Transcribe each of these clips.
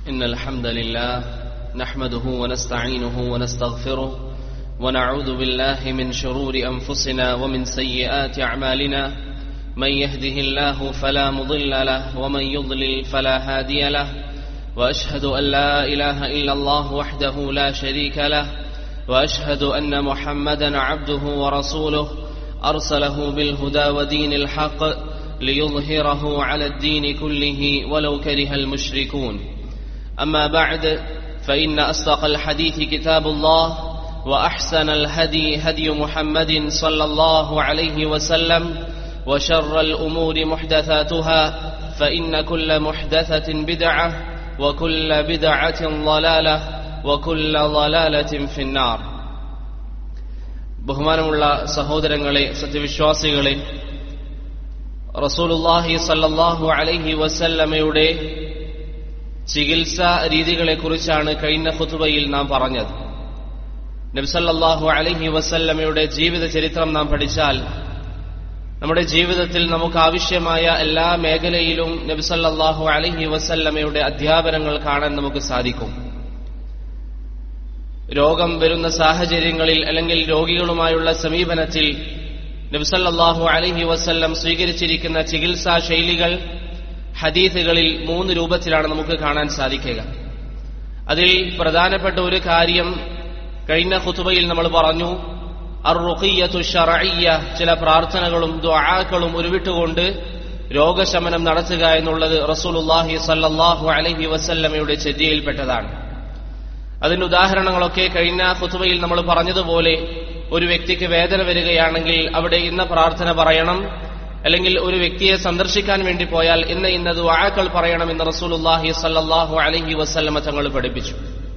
إن الحمد لله نحمده ونستعينه ونستغفره ونعوذ بالله من شرور أنفسنا ومن سيئات أعمالنا من يهده الله فلا مضل له ومن يضلل فلا هادي له وأشهد أن لا إله إلا الله وحده لا شريك له وأشهد أن محمدا عبده ورسوله أرسله بالهدى ودين الحق ليظهره على الدين كله ولو كره المشركون أما بعد فإن أصدق الحديث كتاب الله وأحسن الهدي هدي محمد صلى الله عليه وسلم وشر الأمور محدثاتها فإن كل محدثة بدعة وكل بدعة ضلالة وكل ضلالة في النار ബഹുമാനമുള്ള സഹോദരങ്ങളെ സത്യവിശ്വാസികളെ റസൂലുല്ലാഹി സല്ലല്ലാഹു അലൈഹി വസല്ലമയുടെ ചികിത്സാ രീതികളെക്കുറിച്ചാണ് കഴിഞ്ഞ ഖുതുബയിൽ നാം പറഞ്ഞത് നബ്സല്ലാഹു അലൈഹി വസല്ലമയുടെ ജീവിത ചരിത്രം നാം പഠിച്ചാൽ നമ്മുടെ ജീവിതത്തിൽ നമുക്ക് ആവശ്യമായ എല്ലാ മേഖലയിലും നബ്സല്ലാഹു അലൈഹി വസല്ലമയുടെ അധ്യാപനങ്ങൾ കാണാൻ നമുക്ക് സാധിക്കും രോഗം വരുന്ന സാഹചര്യങ്ങളിൽ അല്ലെങ്കിൽ രോഗികളുമായുള്ള സമീപനത്തിൽ നബ്സല്ലാഹു അലൈഹി വസല്ലം സ്വീകരിച്ചിരിക്കുന്ന ചികിത്സാ ശൈലികൾ ഹദീസുകളിൽ മൂന്ന് രൂപത്തിലാണ് നമുക്ക് കാണാൻ സാധിക്കുക അതിൽ പ്രധാനപ്പെട്ട ഒരു കാര്യം കഴിഞ്ഞ ഖുതുബയിൽ നമ്മൾ പറഞ്ഞു അർ റുഖിയത്തു ഷറയ്യ ചില പ്രാർത്ഥനകളും ദ്വാക്കളും ഉരുവിട്ടുകൊണ്ട് രോഗശമനം നടത്തുക എന്നുള്ളത് റസൂലുല്ലാഹി സല്ലല്ലാഹു അലൈഹി വസല്ലമയുടെ ചര്യയിൽപ്പെട്ടതാണ് അതിന്റെ ഉദാഹരണങ്ങളൊക്കെ കഴിഞ്ഞ ഖുതുബയിൽ നമ്മൾ പറഞ്ഞതുപോലെ ഒരു വ്യക്തിക്ക് വേദന വരികയാണെങ്കിൽ അവിടെ ഇന്ന പ്രാർത്ഥന പറയണം അല്ലെങ്കിൽ ഒരു വ്യക്തിയെ സന്ദർശിക്കാൻ വേണ്ടി പോയാൽ ഇന്ന ഇന്ന ദുആക്കൾ പറയണം എന്ന് റസൂലുല്ലാഹി സല്ലല്ലാഹു അലൈഹി വസല്ലമ തങ്ങൾ പഠിപ്പിച്ചു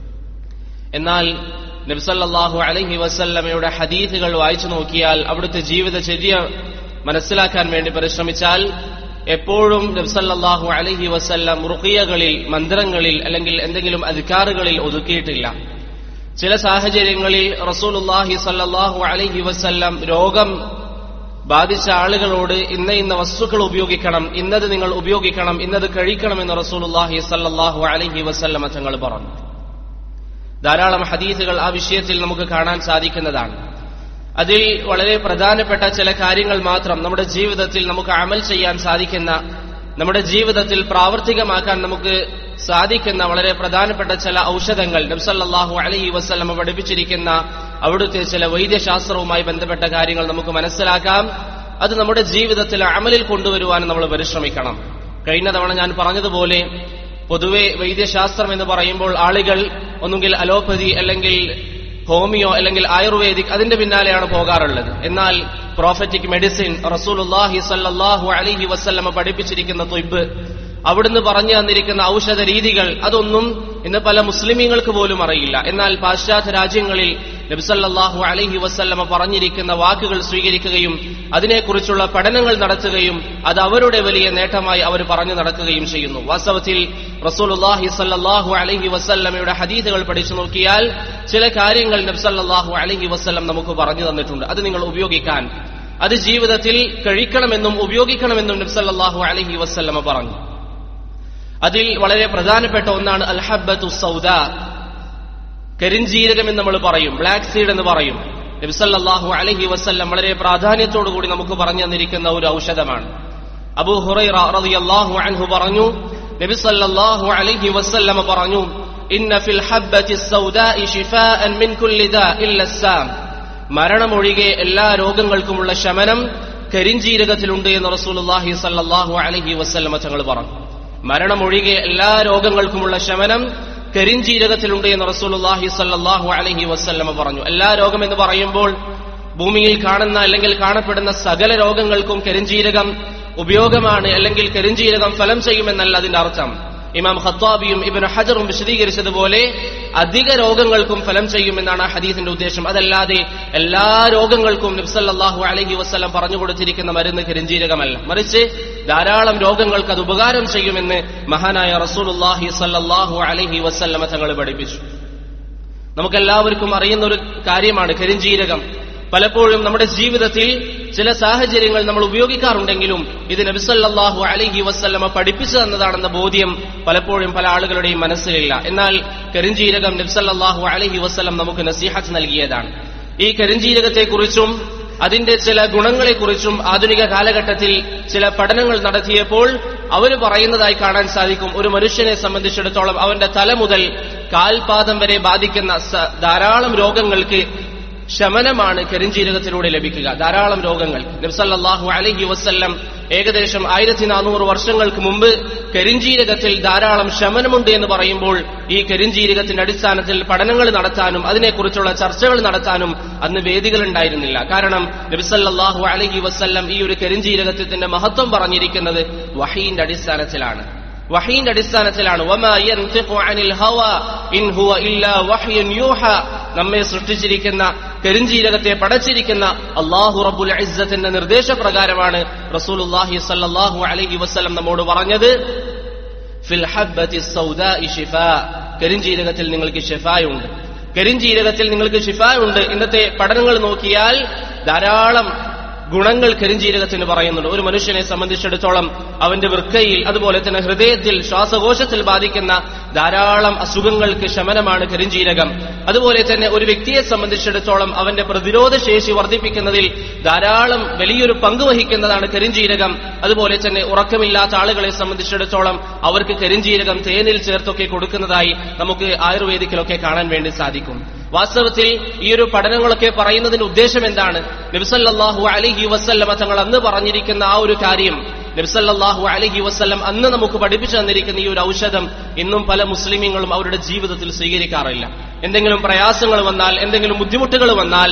എന്നാൽ നബ്സല്ലാഹു അലൈഹി വസല്ലമയുടെ ഹദീസുകൾ വായിച്ചു നോക്കിയാൽ അവിടുത്തെ ജീവിതചര്യ മനസ്സിലാക്കാൻ വേണ്ടി പരിശ്രമിച്ചാൽ എപ്പോഴും നബ്സല്ലാഹു അലൈഹി വസല്ലം റുഖിയകളിൽ മന്ത്രങ്ങളിൽ അല്ലെങ്കിൽ എന്തെങ്കിലും അധികാറുകളിൽ ഒതുക്കിയിട്ടില്ല ചില സാഹചര്യങ്ങളിൽ റസൂലുല്ലാഹി സല്ലാഹു അലൈഹി വസല്ലം രോഗം ബാധിച്ച ആളുകളോട് ഇന്ന ഇന്ന വസ്തുക്കൾ ഉപയോഗിക്കണം ഇന്നത് നിങ്ങൾ ഉപയോഗിക്കണം ഇന്നത് കഴിക്കണമെന്ന് റസൂലുല്ലാഹി സല്ലാഹു അലൈഹി വസല്ലമ തങ്ങൾ പറഞ്ഞു ധാരാളം ഹദീസുകൾ ആ വിഷയത്തിൽ നമുക്ക് കാണാൻ സാധിക്കുന്നതാണ് അതിൽ വളരെ പ്രധാനപ്പെട്ട ചില കാര്യങ്ങൾ മാത്രം നമ്മുടെ ജീവിതത്തിൽ നമുക്ക് അമൽ ചെയ്യാൻ സാധിക്കുന്ന നമ്മുടെ ജീവിതത്തിൽ പ്രാവർത്തികമാക്കാൻ നമുക്ക് സാധിക്കുന്ന വളരെ പ്രധാനപ്പെട്ട ചില ഔഷധങ്ങൾ നബ്സല്ലാഹു അലൈഹി വസ്ലമ പഠിപ്പിച്ചിരിക്കുന്ന അവിടുത്തെ ചില വൈദ്യശാസ്ത്രവുമായി ബന്ധപ്പെട്ട കാര്യങ്ങൾ നമുക്ക് മനസ്സിലാക്കാം അത് നമ്മുടെ ജീവിതത്തിൽ അമലിൽ കൊണ്ടുവരുവാൻ നമ്മൾ പരിശ്രമിക്കണം കഴിഞ്ഞ തവണ ഞാൻ പറഞ്ഞതുപോലെ പൊതുവെ വൈദ്യശാസ്ത്രം എന്ന് പറയുമ്പോൾ ആളുകൾ ഒന്നുകിൽ അലോപ്പതി അല്ലെങ്കിൽ ഹോമിയോ അല്ലെങ്കിൽ ആയുർവേദിക് അതിന്റെ പിന്നാലെയാണ് പോകാറുള്ളത് എന്നാൽ പ്രോഫറ്റിക് മെഡിസിൻ റസൂലുല്ലാഹി സല്ലാഹു അലിഹി വസ്ല്ലമ പഠിപ്പിച്ചിരിക്കുന്ന തൊയ്ബ് അവിടുന്ന് പറഞ്ഞു തന്നിരിക്കുന്ന ഔഷധ രീതികൾ അതൊന്നും ഇന്ന് പല മുസ്ലിമീങ്ങൾക്ക് പോലും അറിയില്ല എന്നാൽ പാശ്ചാത്യ രാജ്യങ്ങളിൽ നബ്സല്ലാഹു അലഹി വസ്ല്ലമ പറഞ്ഞിരിക്കുന്ന വാക്കുകൾ സ്വീകരിക്കുകയും അതിനെക്കുറിച്ചുള്ള പഠനങ്ങൾ നടത്തുകയും അത് അവരുടെ വലിയ നേട്ടമായി അവർ പറഞ്ഞു നടക്കുകയും ചെയ്യുന്നു വാസ്തവത്തിൽ റസൂലുല്ലാഹി സല്ലാഹു അലഹി വസ്ല്ലമയുടെ ഹദീദുകൾ പഠിച്ചു നോക്കിയാൽ ചില കാര്യങ്ങൾ നബ്സല്ലാഹു അലഹി വസ്ല്ലം നമുക്ക് പറഞ്ഞു തന്നിട്ടുണ്ട് അത് നിങ്ങൾ ഉപയോഗിക്കാൻ അത് ജീവിതത്തിൽ കഴിക്കണമെന്നും ഉപയോഗിക്കണമെന്നും നബ്സല്ലാഹു അലഹി വസ്ല്ലമ പറഞ്ഞു അതിൽ വളരെ പ്രധാനപ്പെട്ട ഒന്നാണ് അൽഹബത്തു സൗദ കരിഞ്ജീരകം എന്ന് നമ്മൾ പറയും ബ്ലാക്ക് സീഡ് എന്ന് പറയും നബിസല്ലാഹു അലഹി വസ്ല്ലം വളരെ പ്രാധാന്യത്തോടുകൂടി നമുക്ക് പറഞ്ഞു തന്നിരിക്കുന്ന ഒരു ഔഷധമാണ് അബൂ ഹുറൈറിയാഹു അൻഹു പറഞ്ഞു നബി സല്ലല്ലാഹു അലൈഹി വസല്ലമ പറഞ്ഞു ഇന്ന ഫിൽ ഹബ്ബത്തി സൗദാഇ ശിഫാഅൻ മിൻ കുല്ലി ദാ ഇല്ല സാം മരണമൊഴികെ എല്ലാ രോഗങ്ങൾക്കുമുള്ള ശമനം കരിഞ്ജീരകത്തിലുണ്ട് എന്ന് റസൂലുള്ളാഹി സല്ലല്ലാഹു അലൈഹി വസല്ലമ തങ്ങൾ പറഞ്ഞു മരണമൊഴികെ എല്ലാ രോഗങ്ങൾക്കുമുള്ള ശമനം കരിഞ്ജീരകത്തിലുണ്ട് എന്ന് റസൂലുള്ളാഹി സല്ലല്ലാഹു അലൈഹി വസല്ലമ പറഞ്ഞു എല്ലാ രോഗം എന്ന് പറയുമ്പോൾ ഭൂമിയിൽ കാണുന്ന അല്ലെങ്കിൽ കാണപ്പെടുന്ന സകല രോഗങ്ങൾക്കും കരിഞ്ജീരകം ഉപയോഗമാണ് അല്ലെങ്കിൽ കരിഞ്ജീരകം ഫലം ചെയ്യുമെന്നല്ല അതിന്റെ അർത്ഥം ഇമാം ഖത്താബിയും ഇബിൻ ഹജറും വിശദീകരിച്ചതുപോലെ അധിക രോഗങ്ങൾക്കും ഫലം ചെയ്യുമെന്നാണ് ആ ഹദീസിന്റെ ഉദ്ദേശം അതല്ലാതെ എല്ലാ രോഗങ്ങൾക്കും നബ്സല്ലാഹു അലഹി വസ്ലം പറഞ്ഞു കൊടുത്തിരിക്കുന്ന മരുന്ന് കരിഞ്ജീരകമല്ല മറിച്ച് ധാരാളം രോഗങ്ങൾക്ക് അത് ഉപകാരം ചെയ്യുമെന്ന് മഹാനായ റസൂലുല്ലാഹി സല്ലാഹു അലഹി വസ്ല്ലമ തങ്ങൾ പഠിപ്പിച്ചു നമുക്കെല്ലാവർക്കും അറിയുന്ന ഒരു കാര്യമാണ് കരിഞ്ജീരകം പലപ്പോഴും നമ്മുടെ ജീവിതത്തിൽ ചില സാഹചര്യങ്ങൾ നമ്മൾ ഉപയോഗിക്കാറുണ്ടെങ്കിലും ഇത് നബിസല്ലാഹു അലഹി വസ്ല്ലമ പഠിപ്പിച്ചു തന്നതാണെന്ന ബോധ്യം പലപ്പോഴും പല ആളുകളുടെയും മനസ്സിലില്ല എന്നാൽ കരിഞ്ജീരകം നബ്സല്ലാഹു അലഹി വസ്ലം നമുക്ക് നസീഹത്ത് നൽകിയതാണ് ഈ കരിഞ്ജീരകത്തെക്കുറിച്ചും അതിന്റെ ചില ഗുണങ്ങളെക്കുറിച്ചും ആധുനിക കാലഘട്ടത്തിൽ ചില പഠനങ്ങൾ നടത്തിയപ്പോൾ അവർ പറയുന്നതായി കാണാൻ സാധിക്കും ഒരു മനുഷ്യനെ സംബന്ധിച്ചിടത്തോളം അവന്റെ തല മുതൽ കാൽപാദം വരെ ബാധിക്കുന്ന ധാരാളം രോഗങ്ങൾക്ക് ശമനമാണ് കരിഞ്ജീരകത്തിലൂടെ ലഭിക്കുക ധാരാളം രോഗങ്ങൾ നബ്സല്ലാഹു അലഹി വസ്ല്ലം ഏകദേശം ആയിരത്തി നാനൂറ് വർഷങ്ങൾക്ക് മുമ്പ് കരിഞ്ജീരകത്തിൽ ധാരാളം ശമനമുണ്ട് എന്ന് പറയുമ്പോൾ ഈ കരിഞ്ജീരകത്തിന്റെ അടിസ്ഥാനത്തിൽ പഠനങ്ങൾ നടത്താനും അതിനെക്കുറിച്ചുള്ള ചർച്ചകൾ നടത്താനും അന്ന് വേദികൾ ഉണ്ടായിരുന്നില്ല കാരണം നബിസല്ലാഹു അലഹി വസ്ല്ലം ഈ ഒരു കരിഞ്ജീരകത്തിന്റെ മഹത്വം പറഞ്ഞിരിക്കുന്നത് വഹീന്റെ അടിസ്ഥാനത്തിലാണ് വഹീന്റെ അടിസ്ഥാനത്തിലാണ് നമ്മെ സൃഷ്ടിച്ചിരിക്കുന്ന കരിഞ്ജീരകത്തെ പടച്ചിരിക്കുന്ന അള്ളാഹു റബുൽ ഇസ്സത്തിന്റെ നിർദ്ദേശപ്രകാരമാണ് റസൂലുല്ലാഹി സല്ലാഹു അലൈഹി വസ്ലം നമ്മോട് പറഞ്ഞത് ഫിൽ ഹബ്ബത്തി സൗദാഇ ഷിഫാ കരിഞ്ജീരകത്തിൽ നിങ്ങൾക്ക് ഷിഫായുണ്ട് കരിഞ്ജീരകത്തിൽ നിങ്ങൾക്ക് ഷിഫായുണ്ട് ഇന്നത്തെ പഠനങ്ങൾ നോക്കിയാൽ ധാരാളം ഗുണങ്ങൾ കരിഞ്ജീരകത്തിന് പറയുന്നുണ്ട് ഒരു മനുഷ്യനെ സംബന്ധിച്ചിടത്തോളം അവന്റെ വൃക്കയിൽ അതുപോലെ തന്നെ ഹൃദയത്തിൽ ശ്വാസകോശത്തിൽ ബാധിക്കുന്ന ധാരാളം അസുഖങ്ങൾക്ക് ശമനമാണ് കരിഞ്ജീരകം അതുപോലെ തന്നെ ഒരു വ്യക്തിയെ സംബന്ധിച്ചിടത്തോളം അവന്റെ പ്രതിരോധ ശേഷി വർദ്ധിപ്പിക്കുന്നതിൽ ധാരാളം വലിയൊരു പങ്ക് വഹിക്കുന്നതാണ് കരിഞ്ജീരകം അതുപോലെ തന്നെ ഉറക്കമില്ലാത്ത ആളുകളെ സംബന്ധിച്ചിടത്തോളം അവർക്ക് കരിഞ്ജീരകം തേനിൽ ചേർത്തൊക്കെ കൊടുക്കുന്നതായി നമുക്ക് ആയുർവേദിക്കിലൊക്കെ കാണാൻ വേണ്ടി സാധിക്കും വാസ്തവത്തിൽ ഈ ഒരു പഠനങ്ങളൊക്കെ പറയുന്നതിന്റെ ഉദ്ദേശം എന്താണ് നബ്സല്ലാഹു അലഹി വസ്ല്ലമ തങ്ങൾ അന്ന് പറഞ്ഞിരിക്കുന്ന ആ ഒരു കാര്യം നബ്സല്ലാഹു അലഹി വസ്ല്ലം അന്ന് നമുക്ക് പഠിപ്പിച്ചു തന്നിരിക്കുന്ന ഈ ഒരു ഔഷധം ഇന്നും പല മുസ്ലിമീങ്ങളും അവരുടെ ജീവിതത്തിൽ സ്വീകരിക്കാറില്ല എന്തെങ്കിലും പ്രയാസങ്ങൾ വന്നാൽ എന്തെങ്കിലും ബുദ്ധിമുട്ടുകൾ വന്നാൽ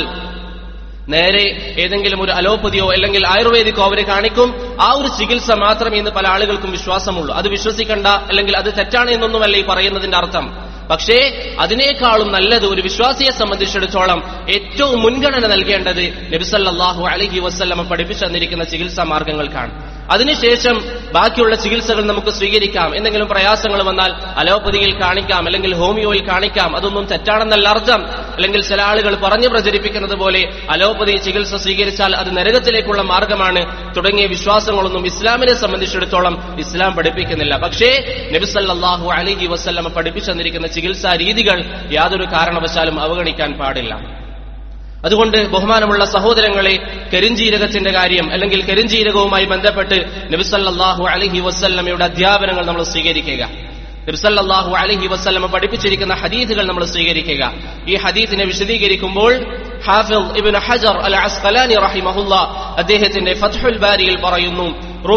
നേരെ ഏതെങ്കിലും ഒരു അലോപ്പതിയോ അല്ലെങ്കിൽ ആയുർവേദിക്കോ അവരെ കാണിക്കും ആ ഒരു ചികിത്സ മാത്രമേ ഇന്ന് പല ആളുകൾക്കും വിശ്വാസമുള്ളൂ അത് വിശ്വസിക്കണ്ട അല്ലെങ്കിൽ അത് തെറ്റാണ് എന്നൊന്നുമല്ല ഈ പറയുന്നതിന്റെ അർത്ഥം പക്ഷേ അതിനേക്കാളും നല്ലത് ഒരു വിശ്വാസിയെ സംബന്ധിച്ചിടത്തോളം ഏറ്റവും മുൻഗണന നൽകേണ്ടത് നബിസല്ലാഹു അലഹി വസ്ല്ലമ പഠിപ്പിച്ചു തന്നിരിക്കുന്ന ചികിത്സാ മാർഗങ്ങൾക്കാണ് അതിനുശേഷം ബാക്കിയുള്ള ചികിത്സകൾ നമുക്ക് സ്വീകരിക്കാം എന്തെങ്കിലും പ്രയാസങ്ങൾ വന്നാൽ അലോപ്പതിയിൽ കാണിക്കാം അല്ലെങ്കിൽ ഹോമിയോയിൽ കാണിക്കാം അതൊന്നും തെറ്റാണെന്നല്ല അർത്ഥം അല്ലെങ്കിൽ ചില ആളുകൾ പറഞ്ഞു പ്രചരിപ്പിക്കുന്നത് പോലെ അലോപ്പതി ചികിത്സ സ്വീകരിച്ചാൽ അത് നരകത്തിലേക്കുള്ള മാർഗമാണ് തുടങ്ങിയ വിശ്വാസങ്ങളൊന്നും ഇസ്ലാമിനെ സംബന്ധിച്ചിടത്തോളം ഇസ്ലാം പഠിപ്പിക്കുന്നില്ല പക്ഷേ നബിസല്ലാഹു അലഹി വസ്ല്ലമ പഠിപ്പിച്ചു തന്നിരിക്കുന്ന ചികിത്സാ രീതികൾ യാതൊരു കാരണവശാലും അവഗണിക്കാൻ പാടില്ല അതുകൊണ്ട് ബഹുമാനമുള്ള സഹോദരങ്ങളെ കരിഞ്ജീരകത്തിന്റെ കാര്യം അല്ലെങ്കിൽ കരിഞ്ജീരകവുമായി ബന്ധപ്പെട്ട് നബിസല്ലാഹു അലഹി വസ്ല്ലമയുടെ അധ്യാപനങ്ങൾ നമ്മൾ സ്വീകരിക്കുക നബിസല്ലാഹു അലഹി വസ്ല്ലമ പഠിപ്പിച്ചിരിക്കുന്ന ഹദീഥുകൾ നമ്മൾ സ്വീകരിക്കുക ഈ ഹദീഥിനെ വിശദീകരിക്കുമ്പോൾ ഹാഫിൽ ഇബിൻ ഹജർ അൽ അസ്കലാനി റഹിമഹുല്ല അദ്ദേഹത്തിന്റെ ഫത്ഹുൽ ബാരിയിൽ പറയുന്നു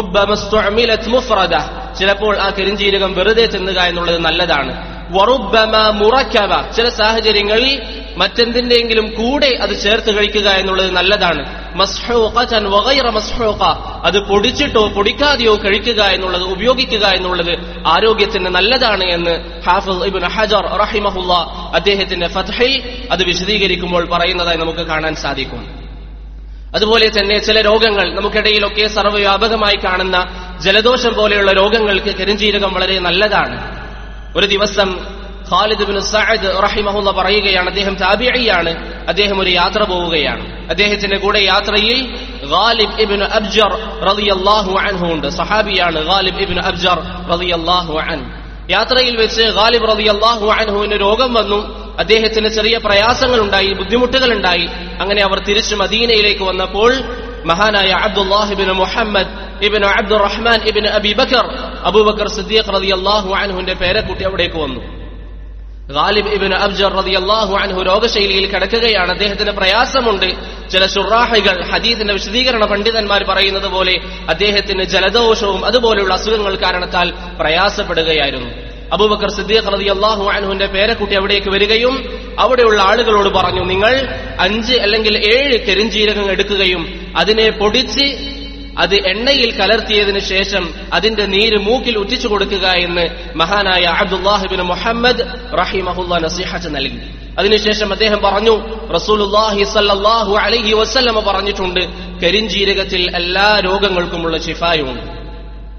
ചിലപ്പോൾ ആ കരിഞ്ജീരകം വെറുതെ തിന്നുക എന്നുള്ളത് നല്ലതാണ് വറുബമ മുറക്കവ ചില സാഹചര്യങ്ങളിൽ മറ്റെന്തിന്റെയെങ്കിലും കൂടെ അത് ചേർത്ത് കഴിക്കുക എന്നുള്ളത് നല്ലതാണ് മസ്ഹൂഖൻ വഗൈറ മസ്ഹൂഖ അത് പൊടിച്ചിട്ടോ പൊടിക്കാതെയോ കഴിക്കുക എന്നുള്ളത് ഉപയോഗിക്കുക എന്നുള്ളത് ആരോഗ്യത്തിന് നല്ലതാണ് എന്ന് ഹാഫിൽ ഇബിൻ ഹജർ റഹിമഹുല്ല അദ്ദേഹത്തിന്റെ ഫത്ഹയിൽ അത് വിശദീകരിക്കുമ്പോൾ പറയുന്നതായി നമുക്ക് കാണാൻ സാധിക്കും അതുപോലെ തന്നെ ചില രോഗങ്ങൾ നമുക്കിടയിലൊക്കെ സർവ്വവ്യാപകമായി കാണുന്ന ജലദോഷം പോലെയുള്ള രോഗങ്ങൾക്ക് കരിഞ്ജീരകം വളരെ നല്ലതാണ് ഒരു ദിവസം ഖാലിദ് ബിൻ സഅദ് റഹിമഹുല്ല പറയുകയാണ് അദ്ദേഹം താബിഇയാണ് അദ്ദേഹം ഒരു യാത്ര പോവുകയാണ് അദ്ദേഹത്തിന്റെ കൂടെ യാത്രയിൽ ഗാലിബ് ഇബ്നു അബ്ജർ റളിയല്ലാഹു അൻഹു ഉണ്ട് സഹാബിയാണ് ഗാലിബ് ഇബ്നു അബ്ജർ റളിയല്ലാഹു അൻഹു യാത്രയിൽ വെച്ച് ഗാലിബ് റളിയല്ലാഹു അൻഹുവിന് രോഗം വന്നു അദ്ദേഹത്തിന് ചെറിയ പ്രയാസങ്ങൾ ഉണ്ടായി ബുദ്ധിമുട്ടുകൾ ഉണ്ടായി അങ്ങനെ അവർ തിരിച്ചു മദീനയിലേക്ക് വന്നപ്പോൾ മഹാനായ അബ്ദുല്ലാഹിബിൻ മുഹമ്മദ് ഇബിൻ അബ്ദുറഹ്മാൻ ഇബിൻ അബി ബക്കർ അബൂബക്കർ സിദ്ദീഖ് റളിയല്ലാഹു അൻഹുവിന്റെ പേരക്കുട്ടി അവിടേക്ക് വന്നു ഗാലിബ് ഇബിൻ അബ്ജർ റളിയല്ലാഹു അൻഹു രോഗശൈലിയിൽ കിടക്കുകയാണ് അദ്ദേഹത്തിന് പ്രയാസമുണ്ട് ചില ഷുറാഹികൾ ഹദീദിന്റെ വിശദീകരണ പണ്ഡിതന്മാർ പറയുന്നത് പോലെ അദ്ദേഹത്തിന് ജലദോഷവും അതുപോലെയുള്ള അസുഖങ്ങൾ കാരണത്താൽ പ്രയാസപ്പെടുകയായിരുന്നു അബൂബക്കർ സിദ്ദീഖ് റളിയല്ലാഹു അൻഹുവിന്റെ പേരക്കുട്ടി അവിടേക്ക് വരികയും അവിടെയുള്ള ആളുകളോട് പറഞ്ഞു നിങ്ങൾ അഞ്ച് അല്ലെങ്കിൽ ഏഴ് കരിഞ്ജീരകം എടുക്കുകയും അതിനെ പൊടിച്ച് അത് എണ്ണയിൽ കലർത്തിയതിനു ശേഷം അതിന്റെ നീര് മൂക്കിൽ ഉറ്റിച്ചു കൊടുക്കുക എന്ന് മഹാനായ അബ്ദുല്ലാഹിബിൻ മുഹമ്മദ് റഹിമഹുല്ല നസീഹത്ത് നൽകി അതിനുശേഷം അദ്ദേഹം പറഞ്ഞു റസൂലുല്ലാഹി സല്ലല്ലാഹു അലൈഹി വസല്ലമ പറഞ്ഞിട്ടുണ്ട് കരിഞ്ജീരകത്തിൽ എല്ലാ രോഗങ്ങൾക്കുമുള്ള ശിഫായുണ്ട്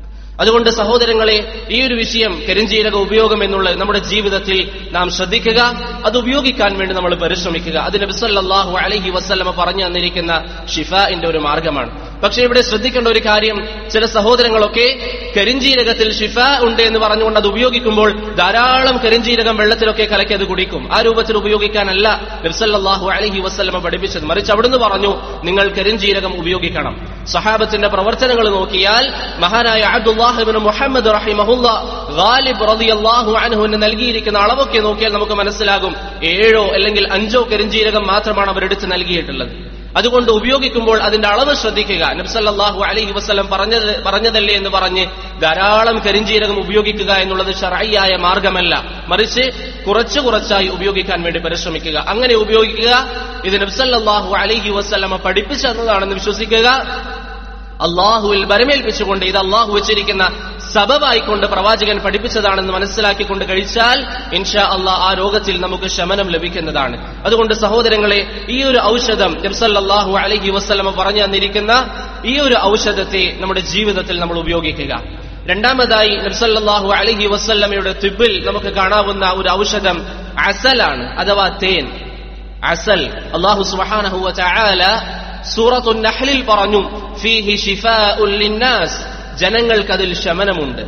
അതുകൊണ്ട് സഹോദരങ്ങളെ ഈ ഒരു വിഷയം കരിഞ്ജീരക ഉപയോഗം എന്നുള്ളത് നമ്മുടെ ജീവിതത്തിൽ നാം ശ്രദ്ധിക്കുക അത് ഉപയോഗിക്കാൻ വേണ്ടി നമ്മൾ പരിശ്രമിക്കുക അതിന് ബിസല്ലാഹു അലഹി വസ്ലമ പറഞ്ഞു തന്നിരിക്കുന്ന ഷിഫാന്റെ ഒരു മാർഗമാണ് പക്ഷേ ഇവിടെ ശ്രദ്ധിക്കേണ്ട ഒരു കാര്യം ചില സഹോദരങ്ങളൊക്കെ കരിഞ്ജീരകത്തിൽ ഷിഫ ഉണ്ട് എന്ന് പറഞ്ഞുകൊണ്ട് അത് ഉപയോഗിക്കുമ്പോൾ ധാരാളം കരിഞ്ജീരകം വെള്ളത്തിലൊക്കെ കലക്കി അത് കുടിക്കും ആ രൂപത്തിൽ ഉപയോഗിക്കാനല്ല നബ്സല്ലാഹു അലഹി വസ്ലമ പഠിപ്പിച്ചത് മറിച്ച് അവിടുന്ന് പറഞ്ഞു നിങ്ങൾ കരിഞ്ജീരകം ഉപയോഗിക്കണം സഹാബത്തിന്റെ പ്രവർത്തനങ്ങൾ നോക്കിയാൽ മഹാനായ അബ്ദുല്ലാഹിബിൻ മുഹമ്മദ് റഹിമഹുല്ല ഗാലിബ് റളിയല്ലാഹു അൻഹുവിന് നൽകിയിരിക്കുന്ന അളവൊക്കെ നോക്കിയാൽ നമുക്ക് മനസ്സിലാകും ഏഴോ അല്ലെങ്കിൽ അഞ്ചോ കരിഞ്ജീരകം മാത്രമാണ് അവരെടുത്ത് നൽകിയിട്ടുള്ളത് അതുകൊണ്ട് ഉപയോഗിക്കുമ്പോൾ അതിന്റെ അളവ് ശ്രദ്ധിക്കുക നബ്സല്ലാഹു അലൈഹി വസ്ലം പറഞ്ഞത് പറഞ്ഞതല്ലേ എന്ന് പറഞ്ഞ് ധാരാളം കരിഞ്ജീരകം ഉപയോഗിക്കുക എന്നുള്ളത് ഷറായിയായ മാർഗമല്ല മറിച്ച് കുറച്ച് കുറച്ചായി ഉപയോഗിക്കാൻ വേണ്ടി പരിശ്രമിക്കുക അങ്ങനെ ഉപയോഗിക്കുക ഇത് നബ്സല്ലാഹു അലൈഹി വസ്ലമ പഠിപ്പിച്ചു തന്നതാണെന്ന് വിശ്വസിക്കുക അള്ളാഹുവിൽ ബരമേൽപ്പിച്ചുകൊണ്ട് ഇത് അള്ളാഹു വെച്ചിരിക്കുന്ന സബബായിക്കൊണ്ട് പ്രവാചകൻ പഠിപ്പിച്ചതാണെന്ന് മനസ്സിലാക്കിക്കൊണ്ട് കഴിച്ചാൽ ഇൻഷാ അള്ളാഹ് ആ രോഗത്തിൽ നമുക്ക് ശമനം ലഭിക്കുന്നതാണ് അതുകൊണ്ട് സഹോദരങ്ങളെ ഈ ഒരു ഔഷധം നബ്സല്ലാഹു അലഹി വസ്ലമ പറഞ്ഞു തന്നിരിക്കുന്ന ഈ ഒരു ഔഷധത്തെ നമ്മുടെ ജീവിതത്തിൽ നമ്മൾ ഉപയോഗിക്കുക രണ്ടാമതായി നബ്സല്ലാഹു അലഹി വസ്ല്ലമയുടെ തിബിൽ നമുക്ക് കാണാവുന്ന ഒരു ഔഷധം അസലാണ് അഥവാ തേൻ അസൽ അള്ളാഹു സുബാനഹുവ ചായാല സൂറത്തു നഹ്ലിൽ പറഞ്ഞു ഫീഹി ഷിഫാഉൽ ലിന്നാസ് ജനങ്ങൾക്കതിൽ ശമനമുണ്ട്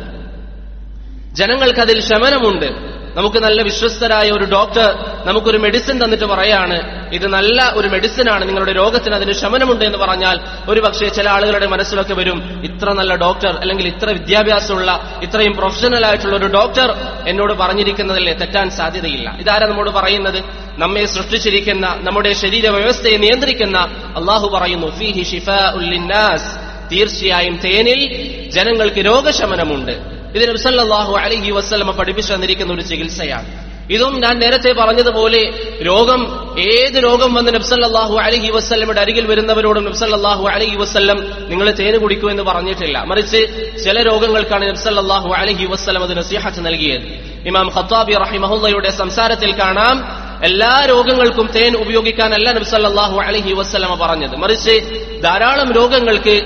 ജനങ്ങൾക്കതിൽ ശമനമുണ്ട് നമുക്ക് നല്ല വിശ്വസ്തരായ ഒരു ഡോക്ടർ നമുക്കൊരു മെഡിസിൻ തന്നിട്ട് പറയാണ് ഇത് നല്ല ഒരു മെഡിസിൻ ആണ് നിങ്ങളുടെ രോഗത്തിന് അതിന് ശമനമുണ്ട് എന്ന് പറഞ്ഞാൽ ഒരു പക്ഷേ ചില ആളുകളുടെ മനസ്സിലൊക്കെ വരും ഇത്ര നല്ല ഡോക്ടർ അല്ലെങ്കിൽ ഇത്ര വിദ്യാഭ്യാസമുള്ള ഇത്രയും പ്രൊഫഷണൽ ആയിട്ടുള്ള ഒരു ഡോക്ടർ എന്നോട് പറഞ്ഞിരിക്കുന്നതല്ലേ തെറ്റാൻ സാധ്യതയില്ല ഇതാരാ നമ്മോട് പറയുന്നത് നമ്മെ സൃഷ്ടിച്ചിരിക്കുന്ന നമ്മുടെ ശരീര വ്യവസ്ഥയെ നിയന്ത്രിക്കുന്ന അള്ളാഹു പറയുന്നു ഫീഹി ഷിഫ ഉല്ലിന്നാസ് തീർച്ചയായും തേനിൽ ജനങ്ങൾക്ക് രോഗശമനമുണ്ട് ഇത് നബ്സല്ലാഹു അലഹി വസ്ലമ പഠിപ്പിച്ചു തന്നിരിക്കുന്ന ഒരു ചികിത്സയാണ് ഇതും ഞാൻ നേരത്തെ പറഞ്ഞതുപോലെ രോഗം ഏത് രോഗം വന്ന് നബ്സല്ലാഹു അലഹി വസ്ല്ലമയുടെ അരികിൽ വരുന്നവരോടും നബ്സല്ലാഹു അലഹി വസ്ല്ലം നിങ്ങൾ തേന് കുടിക്കൂ എന്ന് പറഞ്ഞിട്ടില്ല മറിച്ച് ചില രോഗങ്ങൾക്കാണ് നബ്സല്ലാഹു അലഹി വസ്ലം അത് നസീഹത്ത് നൽകിയത് ഇമാം ഖത്താബി റഹിമഹുല്ലയുടെ സംസാരത്തിൽ കാണാം എല്ലാ രോഗങ്ങൾക്കും തേൻ ഉപയോഗിക്കാനല്ല നബ്സല്ലാഹു അലഹി വസ്ലമ പറഞ്ഞത് മറിച്ച് ധാരാളം രോഗങ്ങൾക്ക്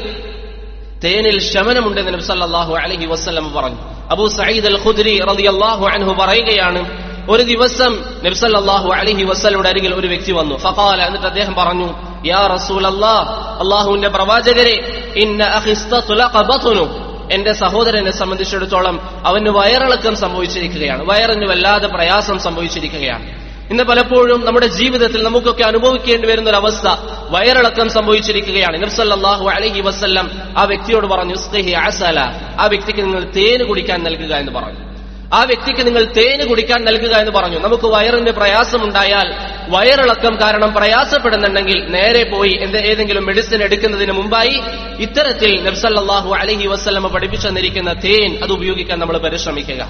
തേനിൽ ശമനമുണ്ടെന്ന് നബി സല്ലല്ലാഹു അലൈഹി വസല്ലം പറഞ്ഞു അബൂ സഈദ് അൽ ഖുദ്രി റളിയല്ലാഹു അൻഹു പറയുകയാണ് ഒരു ദിവസം നബി സല്ലല്ലാഹു അലൈഹി വസല്ലയുടെ അരികിൽ ഒരു വ്യക്തി വന്നു ഫഖാല എന്നിട്ട് അദ്ദേഹം പറഞ്ഞു യാ റസൂലല്ലാഹ് അല്ലാഹുവിന്റെ പ്രവാചകരെ ഇന്ന അഖി ഇസ്തത്ലഖ ബത്നു എന്റെ സഹോദരനെ സംബന്ധിച്ചിടത്തോളം അവന് വയറിളക്കം സംഭവിച്ചിരിക്കുകയാണ് വയറിന് വല്ലാതെ പ്രയാസം സംഭവിച്ചിരിക്കുകയാണ് ഇന്ന് പലപ്പോഴും നമ്മുടെ ജീവിതത്തിൽ നമുക്കൊക്കെ അനുഭവിക്കേണ്ടി വരുന്ന ഒരു അവസ്ഥ വയറിളക്കം സംഭവിച്ചിരിക്കുകയാണ് നബ്സല്ലാഹു അലഹി വസ്ല്ലം ആ വ്യക്തിയോട് പറഞ്ഞു ഉസ്തഹി അസല ആ വ്യക്തിക്ക് നിങ്ങൾ തേന് കുടിക്കാൻ നൽകുക എന്ന് പറഞ്ഞു ആ വ്യക്തിക്ക് നിങ്ങൾ തേന് കുടിക്കാൻ നൽകുക എന്ന് പറഞ്ഞു നമുക്ക് വയറിന് പ്രയാസമുണ്ടായാൽ വയറിളക്കം കാരണം പ്രയാസപ്പെടുന്നുണ്ടെങ്കിൽ നേരെ പോയി എന്ത് ഏതെങ്കിലും മെഡിസിൻ എടുക്കുന്നതിന് മുമ്പായി ഇത്തരത്തിൽ നബ്സല്ലാഹു അലഹി വസ്ല്ലമ പഠിപ്പിച്ചു തന്നിരിക്കുന്ന തേൻ അത് ഉപയോഗിക്കാൻ നമ്മൾ പരിശ്രമിക്കുക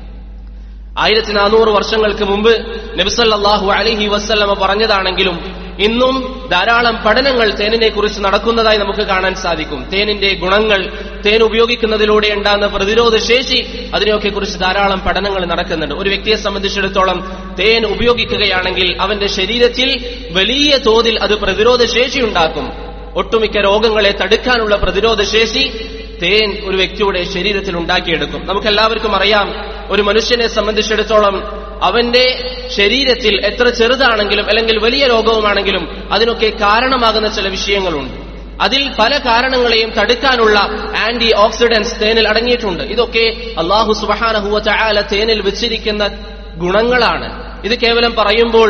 ആയിരത്തി നാനൂറ് വർഷങ്ങൾക്ക് മുമ്പ് നബിസല്ലാഹു അലഹി വസ്ല്ലമ പറഞ്ഞതാണെങ്കിലും ഇന്നും ധാരാളം പഠനങ്ങൾ തേനിനെ കുറിച്ച് നടക്കുന്നതായി നമുക്ക് കാണാൻ സാധിക്കും തേനിന്റെ ഗുണങ്ങൾ തേൻ ഉപയോഗിക്കുന്നതിലൂടെ ഉണ്ടാകുന്ന പ്രതിരോധ ശേഷി അതിനെയൊക്കെ കുറിച്ച് ധാരാളം പഠനങ്ങൾ നടക്കുന്നുണ്ട് ഒരു വ്യക്തിയെ സംബന്ധിച്ചിടത്തോളം തേൻ ഉപയോഗിക്കുകയാണെങ്കിൽ അവന്റെ ശരീരത്തിൽ വലിയ തോതിൽ അത് പ്രതിരോധ ശേഷി ഉണ്ടാക്കും ഒട്ടുമിക്ക രോഗങ്ങളെ തടുക്കാനുള്ള പ്രതിരോധ ശേഷി തേൻ ഒരു വ്യക്തിയുടെ ശരീരത്തിൽ ഉണ്ടാക്കിയെടുക്കും നമുക്കെല്ലാവർക്കും അറിയാം ഒരു മനുഷ്യനെ സംബന്ധിച്ചിടത്തോളം അവന്റെ ശരീരത്തിൽ എത്ര ചെറുതാണെങ്കിലും അല്ലെങ്കിൽ വലിയ രോഗവുമാണെങ്കിലും അതിനൊക്കെ കാരണമാകുന്ന ചില വിഷയങ്ങളുണ്ട് അതിൽ പല കാരണങ്ങളെയും തടുക്കാനുള്ള ആന്റി ഓക്സിഡൻസ് തേനിൽ അടങ്ങിയിട്ടുണ്ട് ഇതൊക്കെ അള്ളാഹു സുബഹാനഹുവ ചായാല തേനിൽ വെച്ചിരിക്കുന്ന ഗുണങ്ങളാണ് ഇത് കേവലം പറയുമ്പോൾ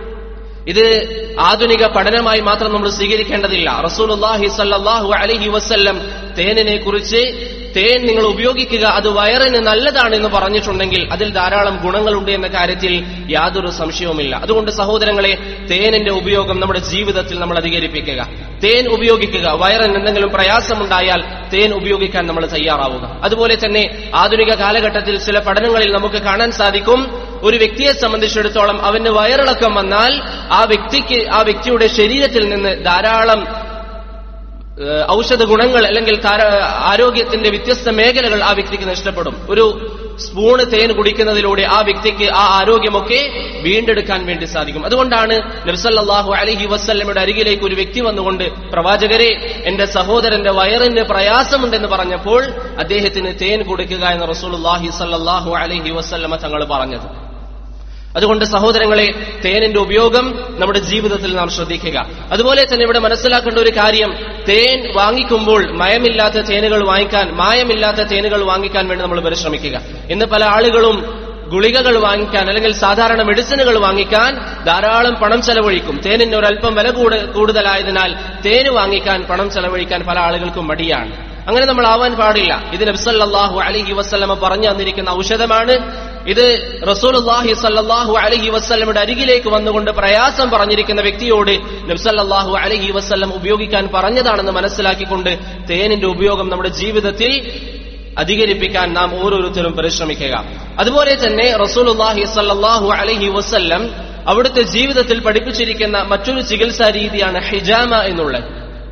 ഇത് ആധുനിക പഠനമായി മാത്രം നമ്മൾ സ്വീകരിക്കേണ്ടതില്ല റസൂലുല്ലാഹി സല്ലാഹു അലഹി വസ്ല്ലം തേനിനെ കുറിച്ച് തേൻ നിങ്ങൾ ഉപയോഗിക്കുക അത് വയറിന് നല്ലതാണെന്ന് പറഞ്ഞിട്ടുണ്ടെങ്കിൽ അതിൽ ധാരാളം ഗുണങ്ങളുണ്ട് എന്ന കാര്യത്തിൽ യാതൊരു സംശയവുമില്ല അതുകൊണ്ട് സഹോദരങ്ങളെ തേനിന്റെ ഉപയോഗം നമ്മുടെ ജീവിതത്തിൽ നമ്മൾ അധികരിപ്പിക്കുക തേൻ ഉപയോഗിക്കുക വയറിന് എന്തെങ്കിലും പ്രയാസമുണ്ടായാൽ തേൻ ഉപയോഗിക്കാൻ നമ്മൾ തയ്യാറാവുക അതുപോലെ തന്നെ ആധുനിക കാലഘട്ടത്തിൽ ചില പഠനങ്ങളിൽ നമുക്ക് കാണാൻ സാധിക്കും ഒരു വ്യക്തിയെ സംബന്ധിച്ചിടത്തോളം അവന് വയറിളക്കം വന്നാൽ ആ വ്യക്തിക്ക് ആ വ്യക്തിയുടെ ശരീരത്തിൽ നിന്ന് ധാരാളം ഔഷധ ഗുണങ്ങൾ അല്ലെങ്കിൽ ആരോഗ്യത്തിന്റെ വ്യത്യസ്ത മേഖലകൾ ആ വ്യക്തിക്ക് നഷ്ടപ്പെടും ഒരു സ്പൂണ് തേൻ കുടിക്കുന്നതിലൂടെ ആ വ്യക്തിക്ക് ആ ആരോഗ്യമൊക്കെ വീണ്ടെടുക്കാൻ വേണ്ടി സാധിക്കും അതുകൊണ്ടാണ് നബ്സല്ലാഹു അലഹി വസ്ല്ലമയുടെ അരികിലേക്ക് ഒരു വ്യക്തി വന്നുകൊണ്ട് പ്രവാചകരെ എന്റെ സഹോദരന്റെ വയറിന് പ്രയാസമുണ്ടെന്ന് പറഞ്ഞപ്പോൾ അദ്ദേഹത്തിന് തേൻ കൊടുക്കുക എന്ന് റസൂലുല്ലാഹി സല്ലാഹു അലഹി വസ്ല്ലമ തങ്ങൾ പറഞ്ഞത് അതുകൊണ്ട് സഹോദരങ്ങളെ തേനിന്റെ ഉപയോഗം നമ്മുടെ ജീവിതത്തിൽ നാം ശ്രദ്ധിക്കുക അതുപോലെ തന്നെ ഇവിടെ മനസ്സിലാക്കേണ്ട ഒരു കാര്യം തേൻ വാങ്ങിക്കുമ്പോൾ മയമില്ലാത്ത തേനുകൾ വാങ്ങിക്കാൻ മായമില്ലാത്ത തേനുകൾ വാങ്ങിക്കാൻ വേണ്ടി നമ്മൾ പരിശ്രമിക്കുക ഇന്ന് പല ആളുകളും ഗുളികകൾ വാങ്ങിക്കാൻ അല്ലെങ്കിൽ സാധാരണ മെഡിസിനുകൾ വാങ്ങിക്കാൻ ധാരാളം പണം ചെലവഴിക്കും തേനിന് ഒരല്പം വില കൂടുതലായതിനാൽ തേന് വാങ്ങിക്കാൻ പണം ചെലവഴിക്കാൻ പല ആളുകൾക്കും മടിയാണ് അങ്ങനെ നമ്മൾ ആവാൻ പാടില്ല ഇത് നബ്സല്ലാഹു അലഹി വസ്ലമ പറഞ്ഞു തന്നിരിക്കുന്ന ഔഷധമാണ് ഇത് റസൂലുല്ലാഹി സല്ലാഹു അലഹി വസ്ലമയുടെ അരികിലേക്ക് വന്നുകൊണ്ട് പ്രയാസം പറഞ്ഞിരിക്കുന്ന വ്യക്തിയോട് നബ്സല്ലാഹു അലഹി വസ്ലം ഉപയോഗിക്കാൻ പറഞ്ഞതാണെന്ന് മനസ്സിലാക്കിക്കൊണ്ട് തേനിന്റെ ഉപയോഗം നമ്മുടെ ജീവിതത്തിൽ അധികരിപ്പിക്കാൻ നാം ഓരോരുത്തരും പരിശ്രമിക്കുക അതുപോലെ തന്നെ റസൂലുല്ലാഹി സല്ലാഹു അലഹി വസ്ല്ലം അവിടുത്തെ ജീവിതത്തിൽ പഠിപ്പിച്ചിരിക്കുന്ന മറ്റൊരു ചികിത്സാ രീതിയാണ് ഹിജാമ എന്നുള്ളത്